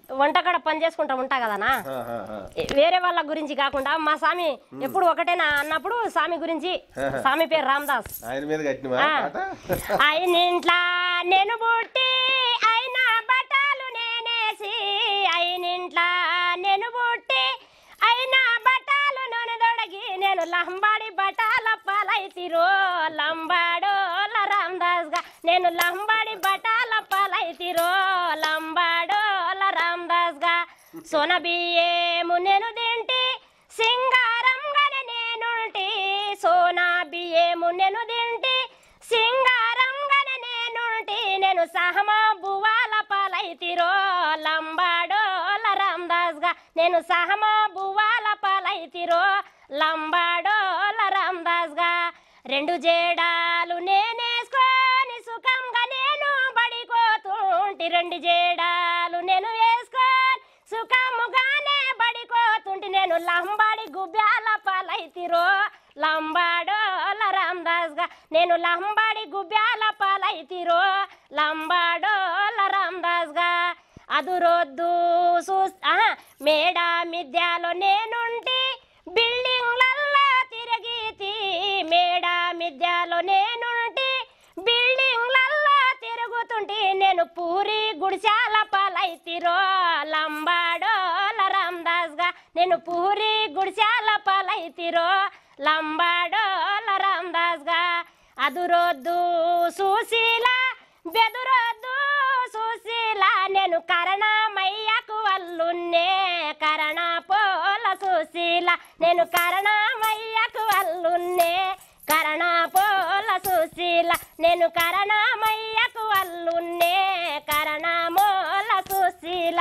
వంటకాడ పని చేసుకుంటా ఉంటా కదనా ఆ, ఆ, ఆ. వేరే వాళ్ళ గురించి కాకుండా మా స్వామి ఎప్పుడు ఒకటేనా అన్నప్పుడు స్వామి గురించి స్వామి పేరు రామదాస్ ఆయన మీద కట్టినవా ఆ. పాట అయినింట్లా నేను పుట్టి అయిన బట్టలు నేనేసి అయినింట్లా నేను పుట్టి అయిన బట్టలు నూనె దొడగి నేను లంబాడి బటాల పాలైతిరో లంబాడో రామదాస్ గా నేను లంబాడి బటాల పాలైతిరో లంబాడో రామదాస్ గా సోన బియ్యము నేను తింటి సింగారంగానే నేనుంటి సోనా బియ్యము నేను తింటి సింగారంగానే నేనుంటి నేను సహమా బువాల పాలైతిరో లంబాడో రామదాస్ గా నేను సహమా బువాల పాలైతిరో లంబాడో రామదాస్ గా రెండు జేడాలు నేనేసుకొని సుఖంగా నేను బడికోతుంటి రెండు జేడాలు నేను వేసుకొని సుఖముగానే బడికోతుంటి నేను లంబాడి గుబ్యాల పాలైతిరో లంబాడో రామదాస్ గా నేను లంబాడి గుబ్యాల పాలైతిరో లంబాడో రామదాస్ గా అదురొద్దు సూ మేడ మిద్యాలో నేనుంటి బిల్డింగ్లల్లో తిరిగితి మేడ మిద్యాలో నేనుంటి బిల్డింగ్లల్లో తిరుగుతుంటి నేను పూరి గుడిశాల పాలైతిరో లంబాడో రామదాస్ గా నేను పూరి గుడిశాల పాలైతిరో లంబాడో రామదాస్ గా అదురొద్దు సుశీల బెదురొద్దు సుశీల నేను కరణమయ్యకు వల్లున్నే కరణ పోల సుశీల నేను కరణమయ్యకు వల్లున్నే కరణ పోల సుశీల నేను కరణమయ్యకు వల్లున్నే కరణమోల సుశీల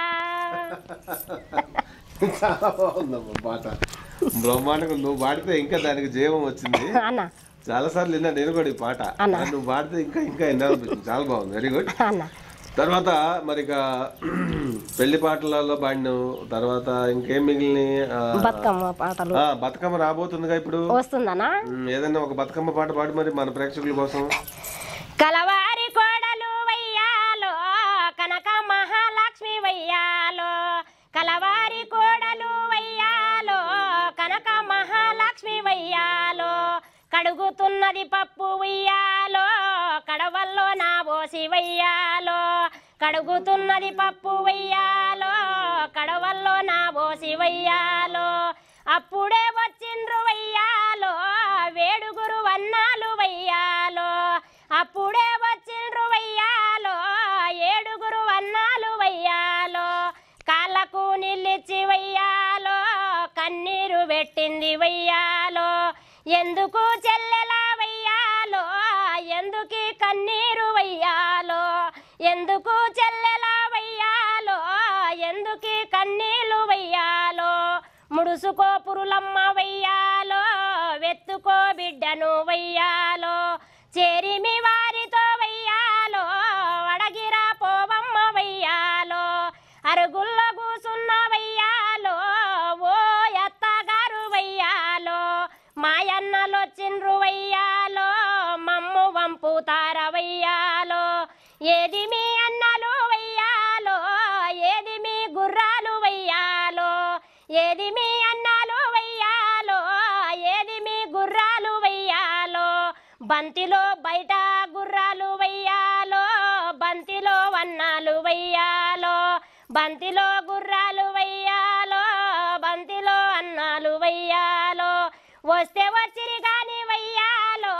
చాలా బాగుందమ్మా పాట బ్రహ్మాండంగా నువ్వు పాడితే ఇంకా దానికి జీవం వచ్చింది అన్న చాలా సార్లు విన్నా నేను కూడా ఈ పాట అన్నా. నువ్వు పాడితే ఇంకా ఇంకా వినాలనిపించింది చాలా బాగుంది వెరీ గుడ్ అన్న తర్వాత మరి ఇక పెళ్లి పాటలలో పాడినావు తర్వాత ఇంకేం మిగిలిన బతుకమ్మ పాటలు బతుకమ్మ రాబోతుందిగా ఇప్పుడు వస్తుందనా ఉమ్, ఏదైనా ఒక బతుకమ్మ పాట పాడు మరి మన ప్రేక్షకుల కోసం కలవారి కోడలు వయ్యాలో కనక మహాలక్ష్మి వయ్యాలో కలవారి కోడలు వయ్యాలో కనక మహాలక్ష్మి వయ్యాలో కడుగుతున్నది పప్పు వయ్యాలో కడవల్లో నా బోసి వయ్యాలో కడుగుతున్నది పప్పు వయ్యాలో కడవల్లో నా బోసి వయ్యాలో అప్పుడే వచ్చిండ్రు వయ్యాలో వేడుగురు వన్నాలు వయ్యాలో అప్పుడే వచ్చిండ్రు వయ్యాలో ఏడుగురు వన్నాలు వయ్యాలో కాళ్ళకు నిల్లిచ్చి వయ్యాలో కన్నీరు పెట్టింది వయ్యాలో ఎందుకు చెల్లెలా వయ్యాలో ఎందుకు కన్నీరు వయ్యాలో ఎందుకు చెల్లెలా వయ్యాలో ఎందుకు కన్నీళ్ళు వయ్యాలో ముడుసుకో పురులమ్మ వయ్యాలో వెత్తుకో బిడ్డను వయ్యాలో చేరిమి వారితో వయ్యాలో అడగిరా పోవమ్మ వయ్యాలో అరుగుల్లో కూసున్న వయ్యాలో ఓ అత్తగారు వయ్యాలో మాయన్నలొచ్చిండ్రు వయ్యాలో మమ్ము వంపుతార వయ్యాలో ఏది మీ అన్నలు వయ్యాలో ఏది మీ గుర్రాలు వయ్యాలో ఏది మీ అన్నాలు వయ్యాలో ఏది మీ గుర్రాలు వయ్యాలో బంతిలో బయట గుర్రాలు వయ్యాలో బంతిలో వన్నాలు వయ్యాలో బంతిలో గుర్రాలు వయ్యాలో బంతిలో అన్నాలు వయ్యాలో వస్తే వచ్చిరి గాని వయ్యాలో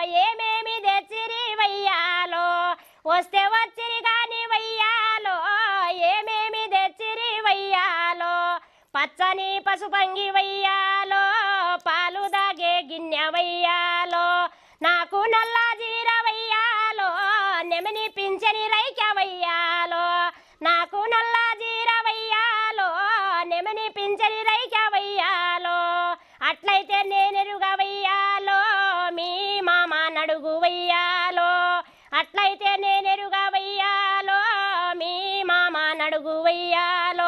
ఏమేమి తెచ్చిరి వయ్యాలో వస్తే వచ్చిరి గాని వయ్యాలో ఏమేమి తెచ్చిరి వయ్యాలో పచ్చని పసుపంగి వయ్యాలో పాలు దాగే గిన్నె వయ్యాలో నాకు నల్ల జీర వయ్యాలో నెమని పింఛని రైక వయ్యాలో నాకు నల్ల జీర వయ్యాలో నెమని పింఛని రైక వయ్యాలో అట్లయితే నేనెరుగా వయ్యాలో మీ మామ నడుగు వయ్యాలో అట్లయితే నేనెరుగా వయ్యాలో మీ మామ నడుగు వయ్యాలో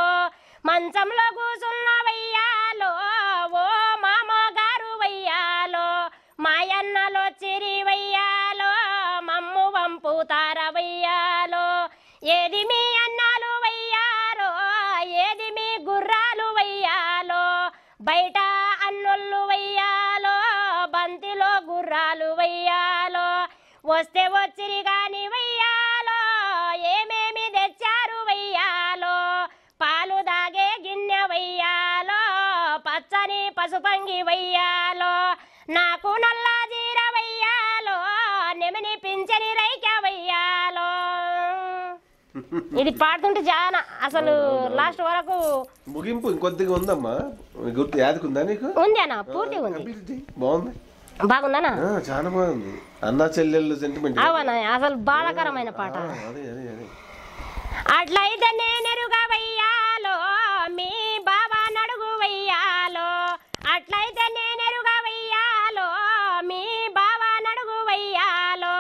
మంచంలో కూసున్న వయ్యాలో ఓ మామ గారు వయ్యాలో మాయన్నలో చిరి వయ్యాలో మమ్ము వంపుతార వయ్యాలో ఏది మీ అన్నాలు వయ్యారో వస్తే వచ్చిరి గాని వెయ్యాలో ఏమేమి తెచ్చారు వెయ్యాలో పాలు దాగే గిన్నె వెయ్యాలో పచ్చని పసుపంగి వెయ్యాలో నాకు నల్ల జీర వెయ్యాలో నెమిని పింఛని రైక వెయ్యాలో ఇది పాడుతుంటే చాలా అసలు లాస్ట్ వరకు ముగింపు ఇంకొద్దిగా ఉందమ్మా గుర్తు యాదకుందా నీకు ఉంది అన్న పూర్తి ఉంది ability బాగుంది బాగుందనా ఆ, చాలా బాగుంది అన్నా చెల్లెళ్ళు సెంటిమెంట్ అవనా అసలు బాధాకరమైన పాట అదే అదే అదే అట్లయితే నేనెరుగా వెయ్యాలో మీ బాబా నడుగు వెయ్యాలో అట్లయితే నేనెరుగా వెయ్యాలో మీ బాబా నడుగు వెయ్యాలో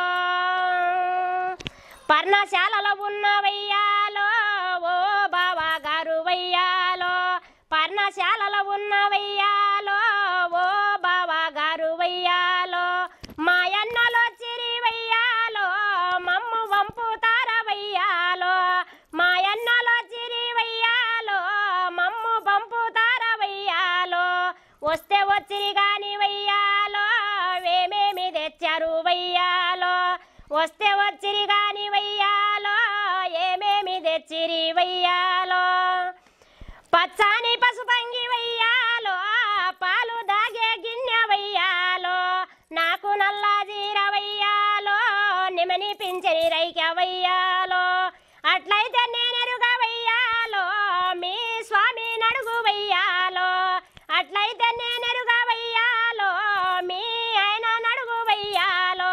పర్ణశాలలో ఉన్న వెయ్యాలో ఓ బాబా గారు వెయ్యాలో పర్ణశాలలో ఉన్న వెయ్యాలో ఓ బాబా గారు వెయ్యాలో మాయన్నలో చిరి వెయ్యాలో మమ్ము వంపుతార వెయ్యాలో మాయన్నలో చిరి వెయ్యాలో మమ్ము పంపుతార వెయ్యాలో వస్తే వచ్చిరి గాని వెయ్యాలో ఏమేమి తెచ్చారు వెయ్యాలో వస్తే వచ్చిరి గాని వెయ్యాలో ఏమేమి తెచ్చిరి వెయ్యాలో పచ్చాని పసుపంగి వెయ్యాలో పాలు దాగే గిన్నె వెయ్యాలో నాకు నల్ల జీర వెయ్యాలో నిమని పింఛని రైక వెయ్యాలో అట్లయితే నేనెరుగా వెయ్యాలో మీ స్వామి నడుగు వెయ్యాలో అట్లయితే నేనెరుగా వెయ్యాలో మీ ఆయన నడుగు వెయ్యాలో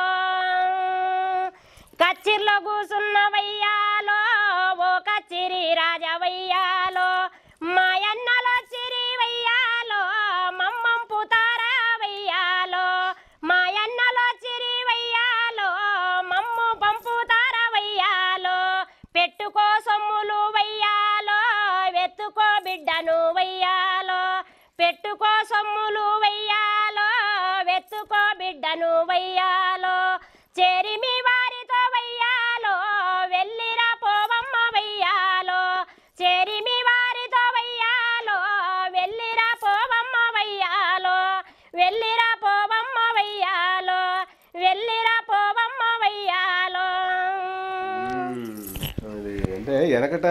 కచ్చిర్లో కూసున్న వయ్యాలో ఓ కచ్చిరి రాజ వయ్యాలో మాయన్నలో చిరి వయ్యాలో మమ్మం పుతారా వయ్యాలో మాయన్నలో చిరి వయ్యాలో మమ్ము పంపుతార వయ్యాలో పెట్టుకో సొమ్ములు వయ్యాలో వెత్తుకో బిడ్డను వయ్యాలో పెట్టుకో సొమ్ములు వయ్యాలో వెత్తుకో బిడ్డను వయ్యాలో చేరిమి వారితో వయ్యాలో వెళ్ళిరా పోవమ్మ వయ్యాలో చేరిమి వారితో వయ్యాలో వెళ్ళిరా పోవమ్మ వయ్యాలో వెళ్ళిరా పోవమ్మ వయ్యాలో వెళ్ళిరా పోవమ్మ వయ్యాలో అది అంటే వెనకట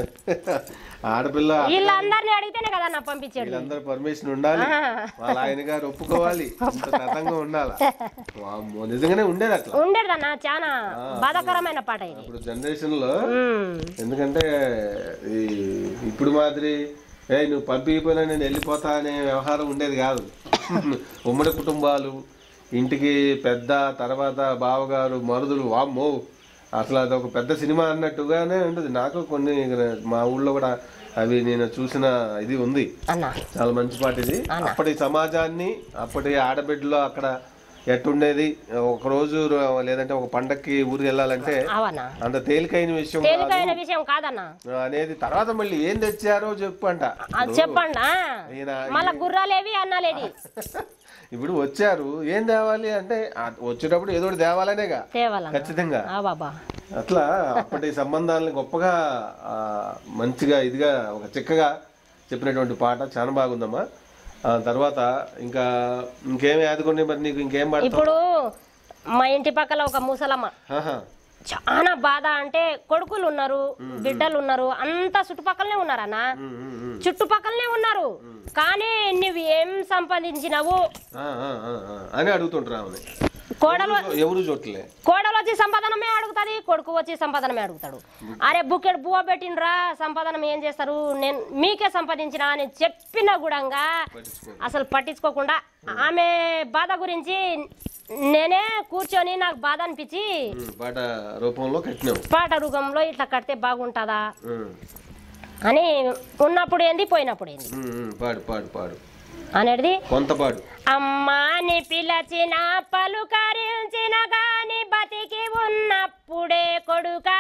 ఆడపిల్ల వీళ్ళందరినీ అడిగితేనే కదా నా పంపించాడు వీళ్ళందరూ పర్మిషన్ ఉండాలి వాళ్ళ ఆయన గారు ఒప్పుకోవాలి ఇంత తతంగా ఉండాలి వామ్మో, నిజంగానే ఉండేది అట్లా ఉండేదన్న చాలా బాధాకరమైన పాట ఇది ఇప్పుడు జనరేషన్ లో ఉమ్. ఎందుకంటే ఈ ఇప్పుడు మాదిరి ఏ నువ్వు పంపిపోయినా నేను వెళ్ళిపోతా అనే వ్యవహారం ఉండేది కాదు ఉమ్మడి కుటుంబాలు ఇంటికి పెద్ద తర్వాత బావగారు మరుదులు వామ్మో అసలు అది ఒక పెద్ద సినిమా అన్నట్టుగానే ఉంటుంది నాకు కొన్ని మా ఊళ్ళో కూడా అవి నేను చూసిన ఇది ఉంది అన్న చాలా మంచి పాట ఇది అప్పటి సమాజాన్ని అప్పటి ఆడబిడ్డలో అక్కడ ఎట్టుండేది ఒక రోజు లేదంటే ఒక పండక్కి ఊరికి వెళ్ళాలంటే అవన్నా అంత తేలికైన విషయం కాదు తేలికైన విషయం కాదన్న అనేది తర్వాత మళ్ళీ ఏం తెచ్చారో చెప్పు అంట అది చెప్పండి ఆ. ఈయన మళ్ళా గుర్రాలేవి అన్నాలేడి ఇప్పుడు వచ్చారు ఏం తేవాలి అంటే ఆ వచ్చేటప్పుడు ఏదో ఒకటి తేవాలనేగా తేవాలన్న ఖచ్చితంగా ఆ బాబా అట్లా అప్పటి సంబంధాలను గొప్పగా ఆ, మంచిగా ఇదిగా ఒక చిక్కగా చెప్పినటువంటి పాట చాలా బాగుందమ్మా ఆ తర్వాత ఇంకా ఇంకేం యాదుకుంటే మరి నీకు ఇంకేం పాడతావు ఇప్పుడు మా ఇంటి పక్కల ఒక ముసలమ్మ ఆహా. చాలా బాధ అంటే కొడుకులు ఉన్నారు బిడ్డలు ఉన్నారు అంతా చుట్టుపక్కలనే ఉన్నారన్న ఉమ్, ఉమ్, ఉమ్. చుట్టుపక్కలనే ఉన్నారు కానీ నువ్వు ఏం సంపాదించినావు ఆ, ఆ, ఆ, ఆ. అని అడుగుతుంటారు ఆమెని కోడలు ఎవరు చూడలే కోడలు వచ్చి సంపాదనమే అడుగుతుంది కొడుకు వచ్చి సంపాదనమే అడుగుతాడు అరే బుక్కెడు బువ్వ పెట్టినరా సంపాదనం ఏం చేస్తారు నేను మీకే సంపాదించిన అని చెప్పిన గుడంగా అసలు పట్టించుకోకుండా ఆమె బాధ గురించి నేనే కూర్చొని నాకు బాధ అనిపించి ఉమ్, పాట రూపంలో కట్టినావు పాట రూపంలో ఇట్లా కడితే బాగుంటుందా ఉమ్, అని ఉన్నప్పుడు ఏంది పోయినప్పుడు ఏంది ఉమ్, ఉమ్, పాడు పాడు పాడు అనేది కొంత పాడు అమ్మాని పిలచిన పలుకరించిన గాని బతికి ఉన్నప్పుడే కొడుకా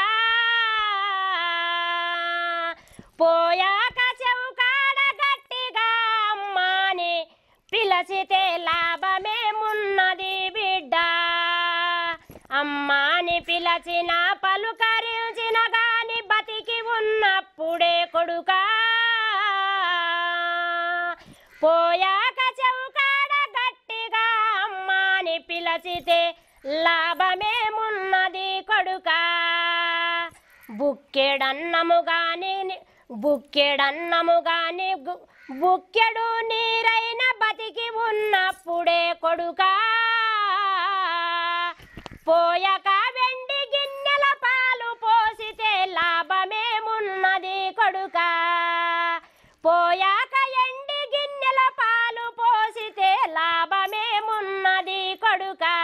పోయాక చెవుకాడ గట్టిగా అమ్మాని పిలచితే లాభమేమున్నది బిడ్డ అమ్మాని పిలచిన పలుకరించిన గాని బతికి ఉన్నప్పుడే కొడుకా పోయాక చెవుకాడ గట్టిగా అమ్మాని పిలచితే లాభమేమున్నది కొడుకా బుక్కెడన్నము గాని బుక్కెడన్నము గాని గు- బుక్కెడు నీరైన బతికి ఉన్నప్పుడే కొడుకా పోయక వెండి గిన్నెల పాలు పోసితే లాభమేమున్నది కొడుకా పోయాక ఎండి గిన్నెల పాలు పోసితే లాభమేమున్నది కొడుకా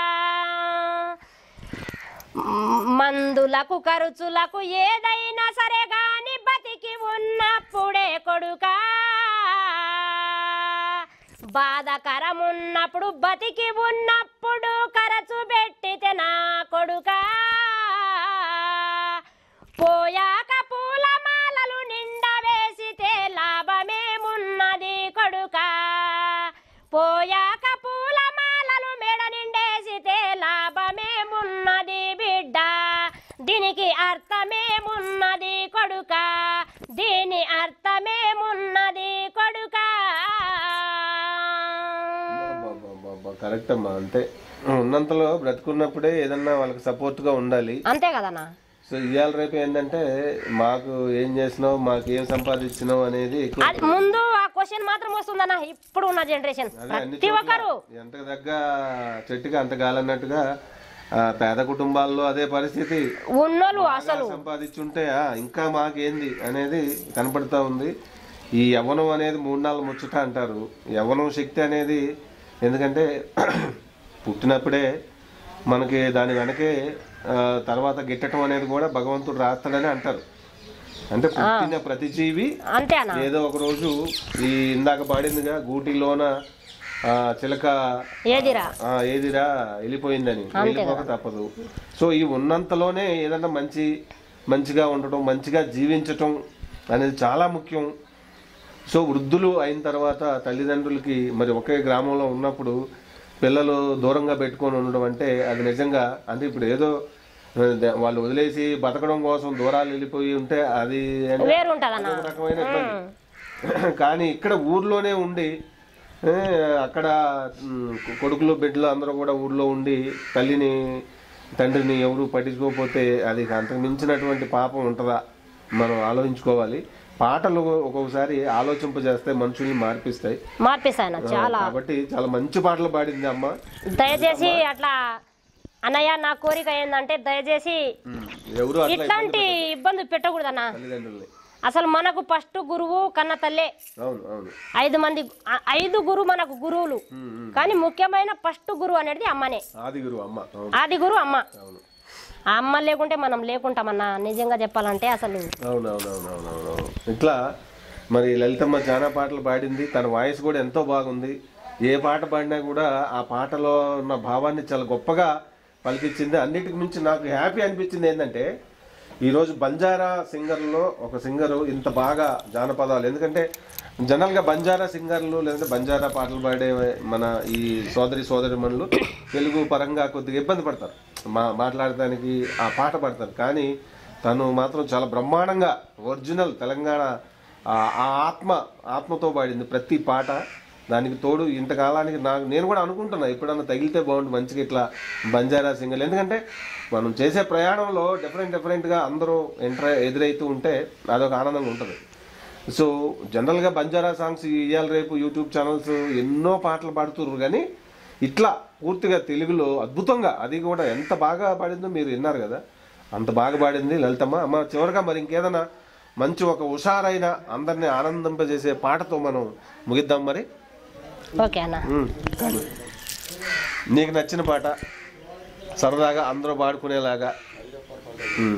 మందులకు ఖర్చులకు ఏదైనా సరే గాని బతికి ఉన్నప్పుడే కొడుకా బాధకరమున్నప్పుడు బతికి ఉన్నప్పుడు ఖర్చు పెట్టితే నా కొడుకా పోయాక పూల మాలలు నిండా వేసితే లాభమేమున్నది కొడుకా పోయాక పూల మాలలు మెడ నిండేసితే లాభమేమున్నది బిడ్డ దీనికి అర్థమేమున్నది కొడుకా దీని అర్థమేమున్నది కొడుకా కరెక్ట్ అమ్మా అంతే ఉన్నంతలో బ్రతుకున్నప్పుడే ఏదన్నా వాళ్ళకి సపోర్ట్ గా ఉండాలి అంతే కదన్నా సో ఇవాళ రేపు ఏంటంటే మాకు ఏం చేసినావు మాకు ఏం సంపాదించినావు అనేది ఎక్కువ అది ముందు ఆ క్వశ్చన్ మాత్రం వస్తుందన్న ఇప్పుడు ఉన్న జనరేషన్ అదే అన్ని ప్రతి చోట్ల ఒక్కరు ఎంత దగ్గ చెట్టుకి అంత గాలన్నట్టుగా ఆ, పేద కుటుంబాల్లో అదే పరిస్థితి ఉన్నోళ్ళు బాగా అసలు సంపాదించుంటే ఆ, ఇంకా మాకేంది అనేది కనపడతా ఉంది ఈ యవ్వనం అనేది మూడు నాలుగు ముచ్చట అంటారు యవ్వనం శక్తి అనేది ఎందుకంటే పుట్టినప్పుడే మనకి దాని వెనకే ఆ, తర్వాత గిట్టడం అనేది కూడా భగవంతుడు రాస్తాడని అంటారు అంటే పుట్టిన ప్రతి జీవి అంతే అన్న ఏదో ఒక రోజు ఈ ఇందాక పాడిందిగా గూటిలోన ఆ, చిలక ఏదిరా ఆ, ఏదిరా వెళ్ళిపోయిందని వెళ్ళిపోక తప్పదు సో ఈ ఉన్నంతలోనే ఏదన్నా మంచి మంచిగా ఉండటం మంచిగా జీవించటం అనేది చాలా ముఖ్యం సో వృద్ధులు అయిన తర్వాత తల్లిదండ్రులకి మరి ఒకే గ్రామంలో ఉన్నప్పుడు పిల్లలు దూరంగా పెట్టుకొని ఉండడం అంటే అది నిజంగా అంటే ఇప్పుడు ఏదో ఆ, ద- వాళ్ళు వదిలేసి బతకడం కోసం దూరాలు వెళ్ళిపోయి ఉంటే అది అంటే వేరు ఉంటదన్న ఒక రకమైన ఇబ్బంది కానీ ఇక్కడ ఊర్లోనే ఉండి ఏ, అక్కడ మ్, కొడుకులు బిడ్డలు అందరూ కూడా ఊర్లో ఉండి తల్లిని తండ్రిని ఎవరు పట్టించుకోకపోతే అది అంతకు మించినటువంటి పాపం ఉంటుందా మనం ఆలోచించుకోవాలి పాటలు ఒక్కొక్కసారి ఆలోచింపజేస్తే మనుషుల్ని మార్పిస్తాయి మార్పిస్తాయన్న చాలా కాబట్టి చాలా మంచి పాటలు పాడింది అమ్మ దయచేసి అట్లా అన్నయ్య నా కోరిక ఏంటంటే దయచేసి మ్, ఎవరు అట్లా ఇట్లాంటి ఇబ్బంది పెట్టకూడదన్న తల్లిదండ్రుల్ని అసలు మనకు ఫస్ట్ గురువు కన్న తల్లే అవును అవును ఐదు మంది ఆ- ఐదు గురు మనకు గురువులు మ్, మ్. కానీ ముఖ్యమైన ఫస్ట్ గురువు అనేది అమ్మనే ఆది గురువు అమ్మ అవును ఆది గురువు అమ్మ అవును ఆ అమ్మ లేకుంటే మనం లేకుంటామన్న నిజంగా చెప్పాలంటే అసలు అవునవునవునవునవును ఇట్లా మరి లలితమ్మ చాలా పాటలు పాడింది తన వాయిస్ కూడా ఎంతో బాగుంది ఏ పాట పాడినా కూడా ఆ పాటలో ఉన్న భావాన్ని చాలా గొప్పగా పలికించింది అన్నిటికి మించి నాకు హ్యాపీ అనిపించింది ఏంటంటే ఈరోజు బంజారా సింగర్లో ఒక సింగరు ఇంత బాగా జానపదాలు ఎందుకంటే జనరల్గా బంజారా సింగర్లు లేదంటే బంజారా పాటలు పాడే మన ఈ సోదరి సోదరిమణులు తెలుగు పరంగా కొద్దిగా ఇబ్బంది పడతారు మా మాట్లాడటానికి ఆ పాట పాడతారు కానీ తను మాత్రం చాలా బ్రహ్మాండంగా ఒరిజినల్ తెలంగాణ ఆ ఆ ఆత్మ ఆత్మతో పాడింది ప్రతి పాట దానికి తోడు ఇంతకాలానికి నాకు నేను కూడా అనుకుంటున్నా ఎప్పుడన్నా తగిలితే బాగుండు మంచిగా ఇట్లా బంజారా సింగల్ ఎందుకంటే మనం చేసే ప్రయాణంలో డిఫరెంట్ డిఫరెంట్గా అందరూ ఎంటర్ ఎదురైతూ ఉంటే అదొక ఆనందంగా ఉంటుంది సో జనరల్గా బంజారా సాంగ్స్ ఇవాళ రేపు యూట్యూబ్ ఛానల్స్ ఎన్నో పాటలు పాడుతుర్రు కానీ ఇట్లా పూర్తిగా తెలుగులో అద్భుతంగా అది కూడా ఎంత బాగా పాడిందో మీరు విన్నారు కదా అంత బాగా పాడింది లలితమ్మ అమ్మ చివరిగా మరి ఇంకేదైనా మంచి ఒక హుషారైన అందరినీ ఆనందింపజేసే పాటతో మనం ముగిద్దాం మరి ఓకే అన్న ఉమ్, కానీ నీకు నచ్చిన పాట సరదాగా అందరూ పాడుకునేలాగా ఉమ్.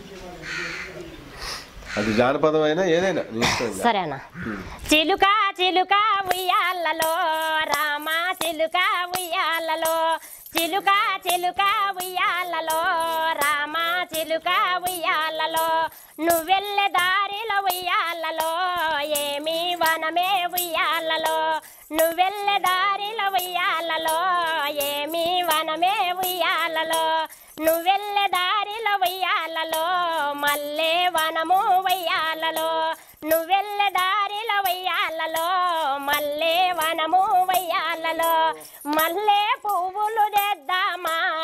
అది జానపదం అయినా ఏదైనా నీ ఇష్టం ఇంకా. సరే అన్న చిలుక చిలుక ఉయ్యాలలో రామ చిలుక ఉయ్యాలలో చిలుక చిలుక ఉయ్యాలలో రామ చిలుక ఉయ్యాలలో నువ్వెళ్ళే దారిలో ఉయ్యాలలో ఏమి వనమే ఉయ్యాలలో నువ్వెళ్ళే దారిలో ఉయ్యాలలో ఏమి వనమే ఉయ్యాలలో నువ్వెళ్ళే దారిలో ఉయ్యాలలో మల్లె వనము వయ్యాలలో నువ్వెళ్ళే దారిలో వయ్యాలలో మల్లె వనము వయ్యాలలో మల్లె పువ్వులు తెద్దామా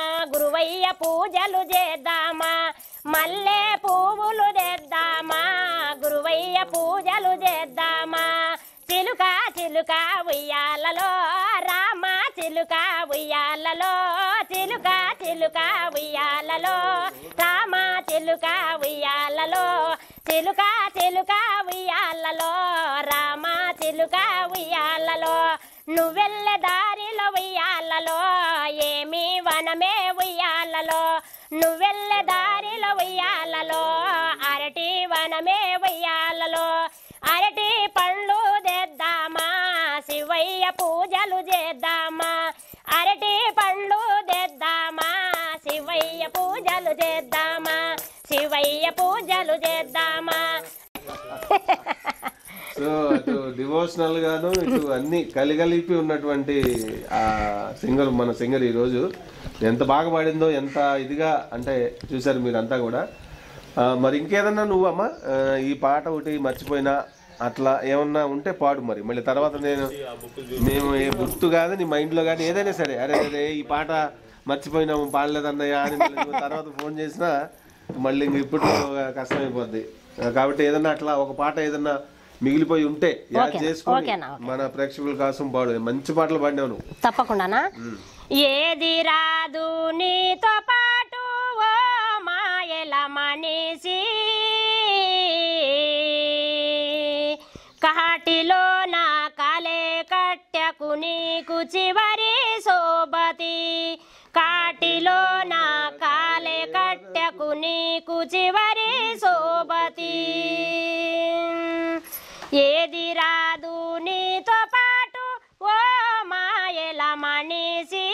గురువయ్య పూజలు చేద్దామా మల్లె పువ్వులు తెద్దామా గురువయ్య పూజలు చేద్దామా చిలుక చిలుక ఉయ్యాలలో రామ చిలుక ఉయ్యాలలో చిలుక చిలుక ఉయ్యాలలో రామ చిలుక ఉయ్యాలలో చిలుక చిలుక ఉయ్యాలలో రామ చిలుక ఉయ్యాలలో నువ్వెళ్ళే దారిలో ఉయ్యాలలో ఏమి వనమే ఉయ్యాలలో నువ్వెళ్ళే దారిలో ఉయ్యాలలో అరటి వనమే ఉయ్యాలలో అరటి పండ్లు తెద్దామా శివయ్య పూజలు చేద్దామా అరటి పండ్లు తెద్దామా శివయ్య పూజలు చేద్దామా శివయ్య పూజలు చేద్దామా సో అటు డివోషనల్ గాను ఇటు అన్ని కలిగలిపి ఉన్నటువంటి ఆ సింగర్ మన సింగర్ ఈరోజు ఎంత బాగా పాడిందో ఎంత ఇదిగా అంటే చూశారు మీరంతా కూడా ఆ, మరి ఇంకేదన్నా నువ్వు అమ్మా ఆ, ఈ పాట ఒకటి మర్చిపోయినా అట్లా ఏమన్నా ఉంటే పాడు మరి మళ్ళీ తర్వాత నేను మేము ఏ గుర్తు కాదు నీ మైండ్లో కానీ ఏదైనా సరే అరే అరే ఈ పాట మర్చిపోయినాము పాడలేదన్నయ్య అని మళ్ళీ నువ్వు తర్వాత ఫోన్ చేసినా మళ్ళీ ఇంక ఇప్పుడు కష్టమైపోద్ది ఆ, కాబట్టి ఏదన్నా అట్లా ఒక పాట ఏదన్నా మిగిలిపోయి ఉంటే యాడ్ ఓకే, చేసుకొని ఓకేనా, ఓకే. మన ప్రేక్షకుల కోసం పాడు మంచి పాటలు పాడినావు నువ్వు తప్పకుండానా ఏది రాదు నీతో పాటు ఓ మాయల మనిషి కాటిలో నా కలే కట్టెకు నీకు చివరి సోబతి కాటిలో నా కాలే కట్టెకు నీకు చివరి సోబతి ఏది రాదు నీతో పాటు ఓ మాయల మనిషి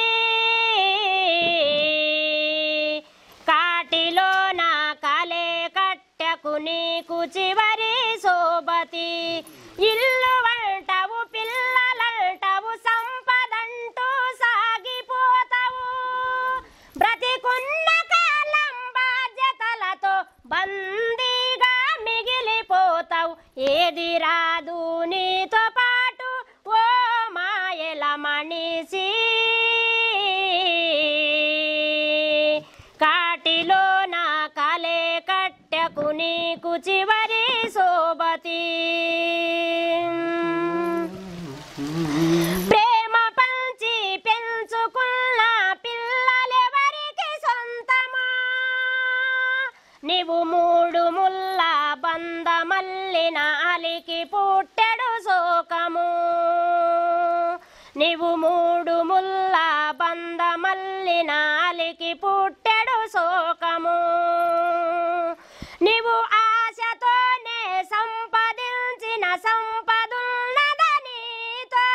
కాటిలో నా కలే కట్టెకు నీకు చివరి సోబతి ఇల్లు వంటవు పిల్లలంటవు సంపదంటూ సాగిపోతావు బ్రతికున్న కాలం బాధ్యతలతో బందీగా మిగిలిపోతావు ఏది రాదు నీతో పాటు ఓ మాయల మనిషి కాటిలో నా కలే కట్టెకు నీకు చివరి సోబతి ప్రేమ పంచి పెంచుకున్న పిల్లలెవరికి సొంతమా నీవు మూడు ముల్ల బంధమల్లిన అలికి పుట్టెడు శోకము నీవు మూడు ముల్ల బంధమల్లిన అలికి పుట్టెడు శోకము నీవు ఆశతోనే సంపాదించిన సంపదున్నదనీతో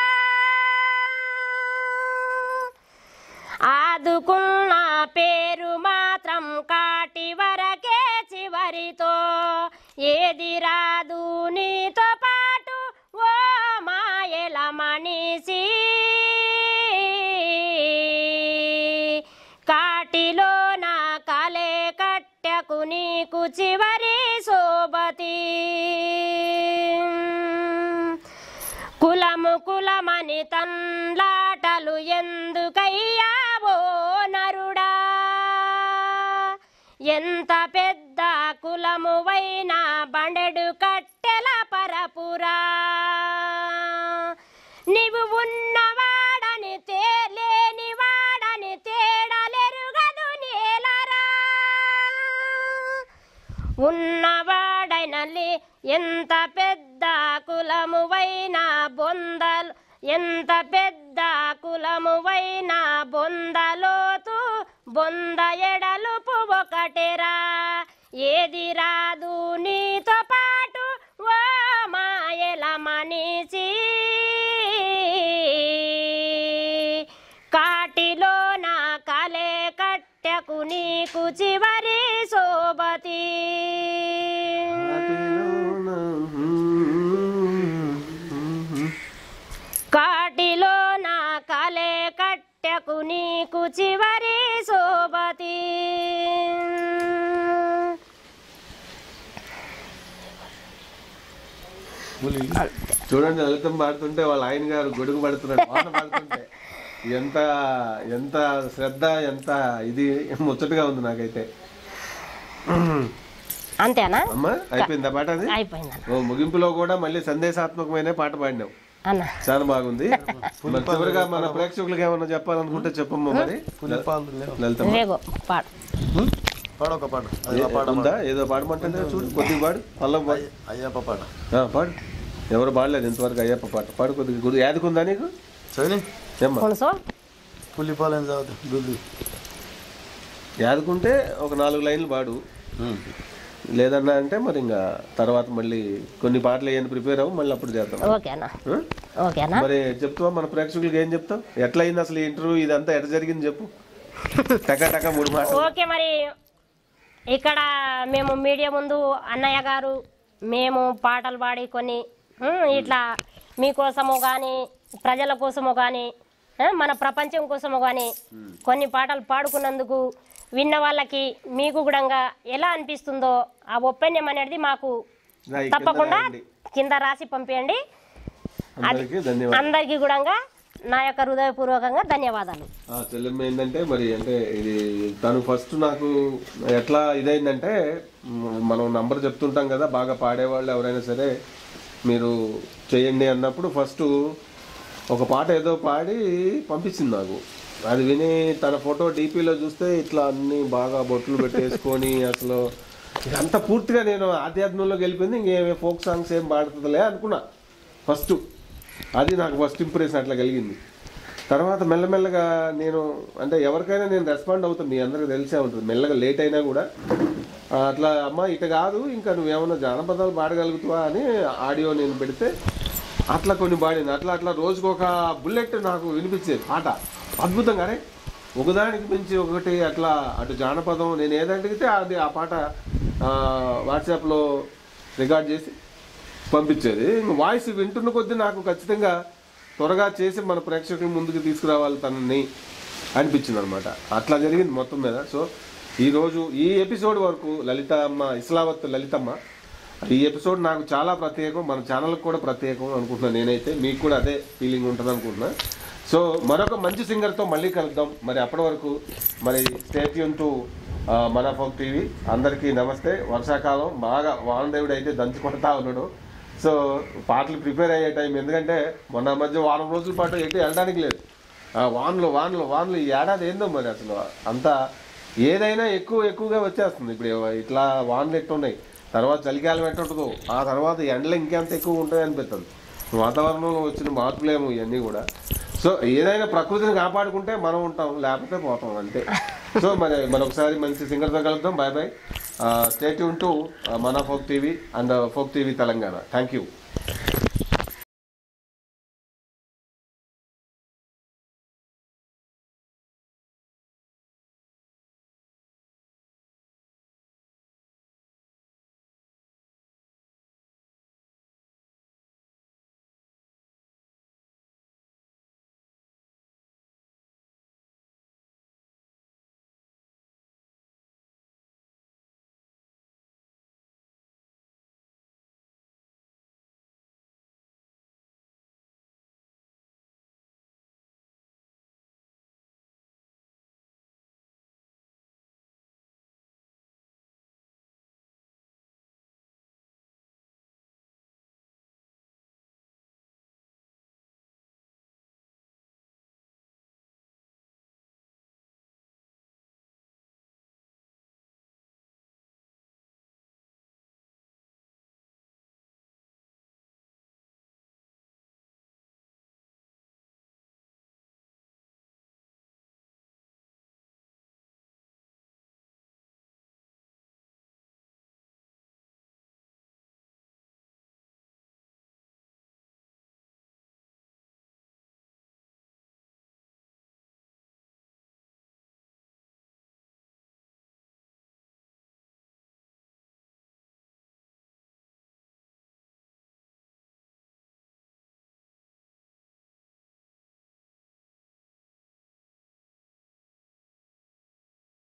ఆదుకున్న పేరు మాత్రం కాటి వరకే చివరితో ఏది రాదు నీతో పాటు ఓ మాయల మనిషి కాటిలో నా కలే కట్టెకు నీకు చివరి శోభతి కులము కులమని తండ్లాటలు ఎందుకయ్యావో నరుడా ఎంత పెద్ద కులమువైనా బండెడు కట్టెల పరపురా నీవు ఉన్నవాడని తేలేని వాడని తేడలెరుగదు నేలరా ఉన్నవాడైనలి ఎంత పెద్ద కులమువైనా బొందలు ఎంత పెద్ద కులమువైనా బొందలోతు బొంద ఎడలుపు ఒకటెరా ఏది రాదు నీతో పాటు ఓ మాయల మనిషి కాటిలో నా కలే కట్టెకు నీకు చివరి శోభతి కాటిలో నా కలే కట్టెకు నీకు చివరి శోభతి చూడండి లలితం పాడుతుంటే వాళ్ళ ఆయన గారు గొడుగు పడుతున్నాడు వాన పడుతుంటే ఎంత ఎంత శ్రద్ధ ఎంత ఇది ముచ్చటగా ఉంది నాకైతే అంతేనా అమ్మా అయిపోయిందా పాట అది అయిపోయిందన్న ఓ ముగింపులో కూడా మళ్ళీ సందేశాత్మకమైన పాట పాడినావు అన్న చాలా బాగుంది మరి చివరిగా మన ప్రేక్షకులకు ఏమన్నా చెప్పాలనుకుంటే చెప్పమ్మా మరి పులిపాలు లేవు లలితమ్మ వేగో పాడు పాడు ఒక పాట అది ఆ పాట ఉందా ఏదో పాడమంటే చూడు కొద్దిగా పాడు పల్లవి పాడు అయ్యప్ప పాట ఆ, పాడు ఎవరు పాడలేదు ఇంతవరకు అయ్యప్ప పాట పాడు కొద్దిగా గుడి యాదకుందా నీకు చదివి ఏమ్మా కొనసో పులిపాలు ఏం చదువుతుంది దుద్దు యాదకుంటే ఒక నాలుగు లైన్లు పాడు లేదన్నా అంటే మరి ఇంకా తర్వాత మళ్ళీ కొన్ని పాటలు వేయని ప్రిపేర్ అవ్వు మళ్ళీ అప్పుడు చేద్దాం ఓకే అన్న ఆ? ఓకే అన్న మరి చెప్తావా మన ప్రేక్షకులకి ఏం చెప్తావు ఎట్లా అయింది అసలు ఇంటర్వ్యూ ఇదంతా ఎట్లా జరిగింది చెప్పు టకా టకా మూడు మాటలు ఓకే మరి ఇక్కడ మేము మీడియా ముందు అన్నయ్య గారు మేము పాటలు పాడి కొన్ని ఉమ్, ఇట్లా మీకోసము కానీ ప్రజల కోసము కానీ మన ప్రపంచం కోసము కానీ కొన్ని పాటలు పాడుకున్నందుకు విన్న వాళ్ళకి మీకు కూడా ఎలా అనిపిస్తుందో ఆ ఒప్పందం అనేది మాకు రా, ఈ కింద తప్పకుండా రాయండి. కింద రాసి పంపించండి అందరికీ ధన్యవాదాలు అందరికీ కూడా నా యొక్క హృదయపూర్వకంగా ధన్యవాదాలు ఆ చెల్లెమ్మ ఏంటంటే మరి అంటే ఇది తను ఫస్ట్ నాకు ఎట్లా ఇదైందంటే మ్, మనం నంబర్ చెప్తుంటాం కదా బాగా పాడేవాళ్ళు ఎవరైనా సరే మీరు చేయండి అన్నప్పుడు ఫస్ట్ ఒక పాట ఏదో పాడి పంపించింది నాకు అది విని తన ఫోటో డీపీలో చూస్తే ఇట్లా అన్ని బాగా బొట్లు పెట్టేసుకొని అసలు అంత పూర్తిగా నేను ఆధ్యాత్మంలోకి వెళ్ళిపోయింది ఇంకేమి ఫోక్ సాంగ్స్ ఏం పాడుతుందిలే అనుకున్నా ఫస్ట్ అది నాకు ఫస్ట్ ఇంప్రెషన్ అట్లా కలిగింది తర్వాత మెల్లమెల్లగా నేను అంటే ఎవరికైనా నేను రెస్పాండ్ అవుతాను మీ అందరికీ తెలిసే ఉంటుంది మెల్లగా లేట్ అయినా కూడా ఆ, అట్లా అమ్మ ఇట కాదు ఇంకా నువ్వేమన్నా జానపదాలు పాడగలుగుతావా అని ఆడియో నేను పెడితే అట్లా కొన్ని పాడింది అట్లా అట్లా రోజుకు ఒక బుల్లెట్ నాకు వినిపించేది పాట అద్భుతంగా అరే ఒకదానికి మించి ఒకటి అట్లా అటు జానపదం నేను ఏది అడిగితే అది ఆ పాట ఆ, వాట్సాప్లో రికార్డ్ చేసి పంపించేది ఇంక వాయిస్ వింటున్న కొద్దీ నాకు ఖచ్చితంగా త్వరగా చేసి మన ప్రేక్షకుల ముందుకు తీసుకురావాలి తనని అనిపించింది అనమాట అట్లా జరిగింది మొత్తం మీద సో ఈరోజు ఈ ఎపిసోడ్ వరకు లలిత అమ్మ ఇస్లావత్ లలితమ్మ ఈ ఎపిసోడ్ నాకు చాలా ప్రత్యేకం మన ఛానల్కి కూడా ప్రత్యేకం అనుకుంటున్నాను నేనైతే మీకు కూడా అదే ఫీలింగ్ ఉంటుంది అనుకుంటున్నా సో మరొక మంచి సింగర్తో మళ్ళీ కలుద్దాం మరి అప్పటి వరకు మరి స్టేట్యూన్ టు మన ఫోక్ టీవీ అందరికీ నమస్తే వర్షాకాలం బాగా వానదేవుడు అయితే దంచి కొడతా ఉన్నాడు సో పాటలు ప్రిపేర్ అయ్యే టైం ఎందుకంటే మొన్న మధ్య వారం రోజుల పాటు ఎటు వెళ్ళడానికి లేదు ఆ వానలు వానలు వానలు ఈ ఏడాది ఏందో మరి అసలు అంతా ఏదైనా ఎక్కువ ఎక్కువగా వచ్చేస్తుంది ఇప్పుడు ఇట్లా వానలు ఎట్టున్నాయి తర్వాత చలికాలం ఎట్టుంటుందో ఆ తర్వాత ఎండలు ఇంకెంత ఎక్కువ ఉంటాయి అనిపిస్తుంది వాతావరణంలో వచ్చిన మార్పులేమో ఇవన్నీ కూడా సో ఏదైనా ప్రకృతిని కాపాడుకుంటే మనం ఉంటాం లేకపోతే పోతాం అంతే సో మరి మరొకసారి మంచి సింగర్తో కలుద్దాం బాయ్ బాయ్ స్టేట్ ఉంటూ మన folk TV and folk TV Telangana thank you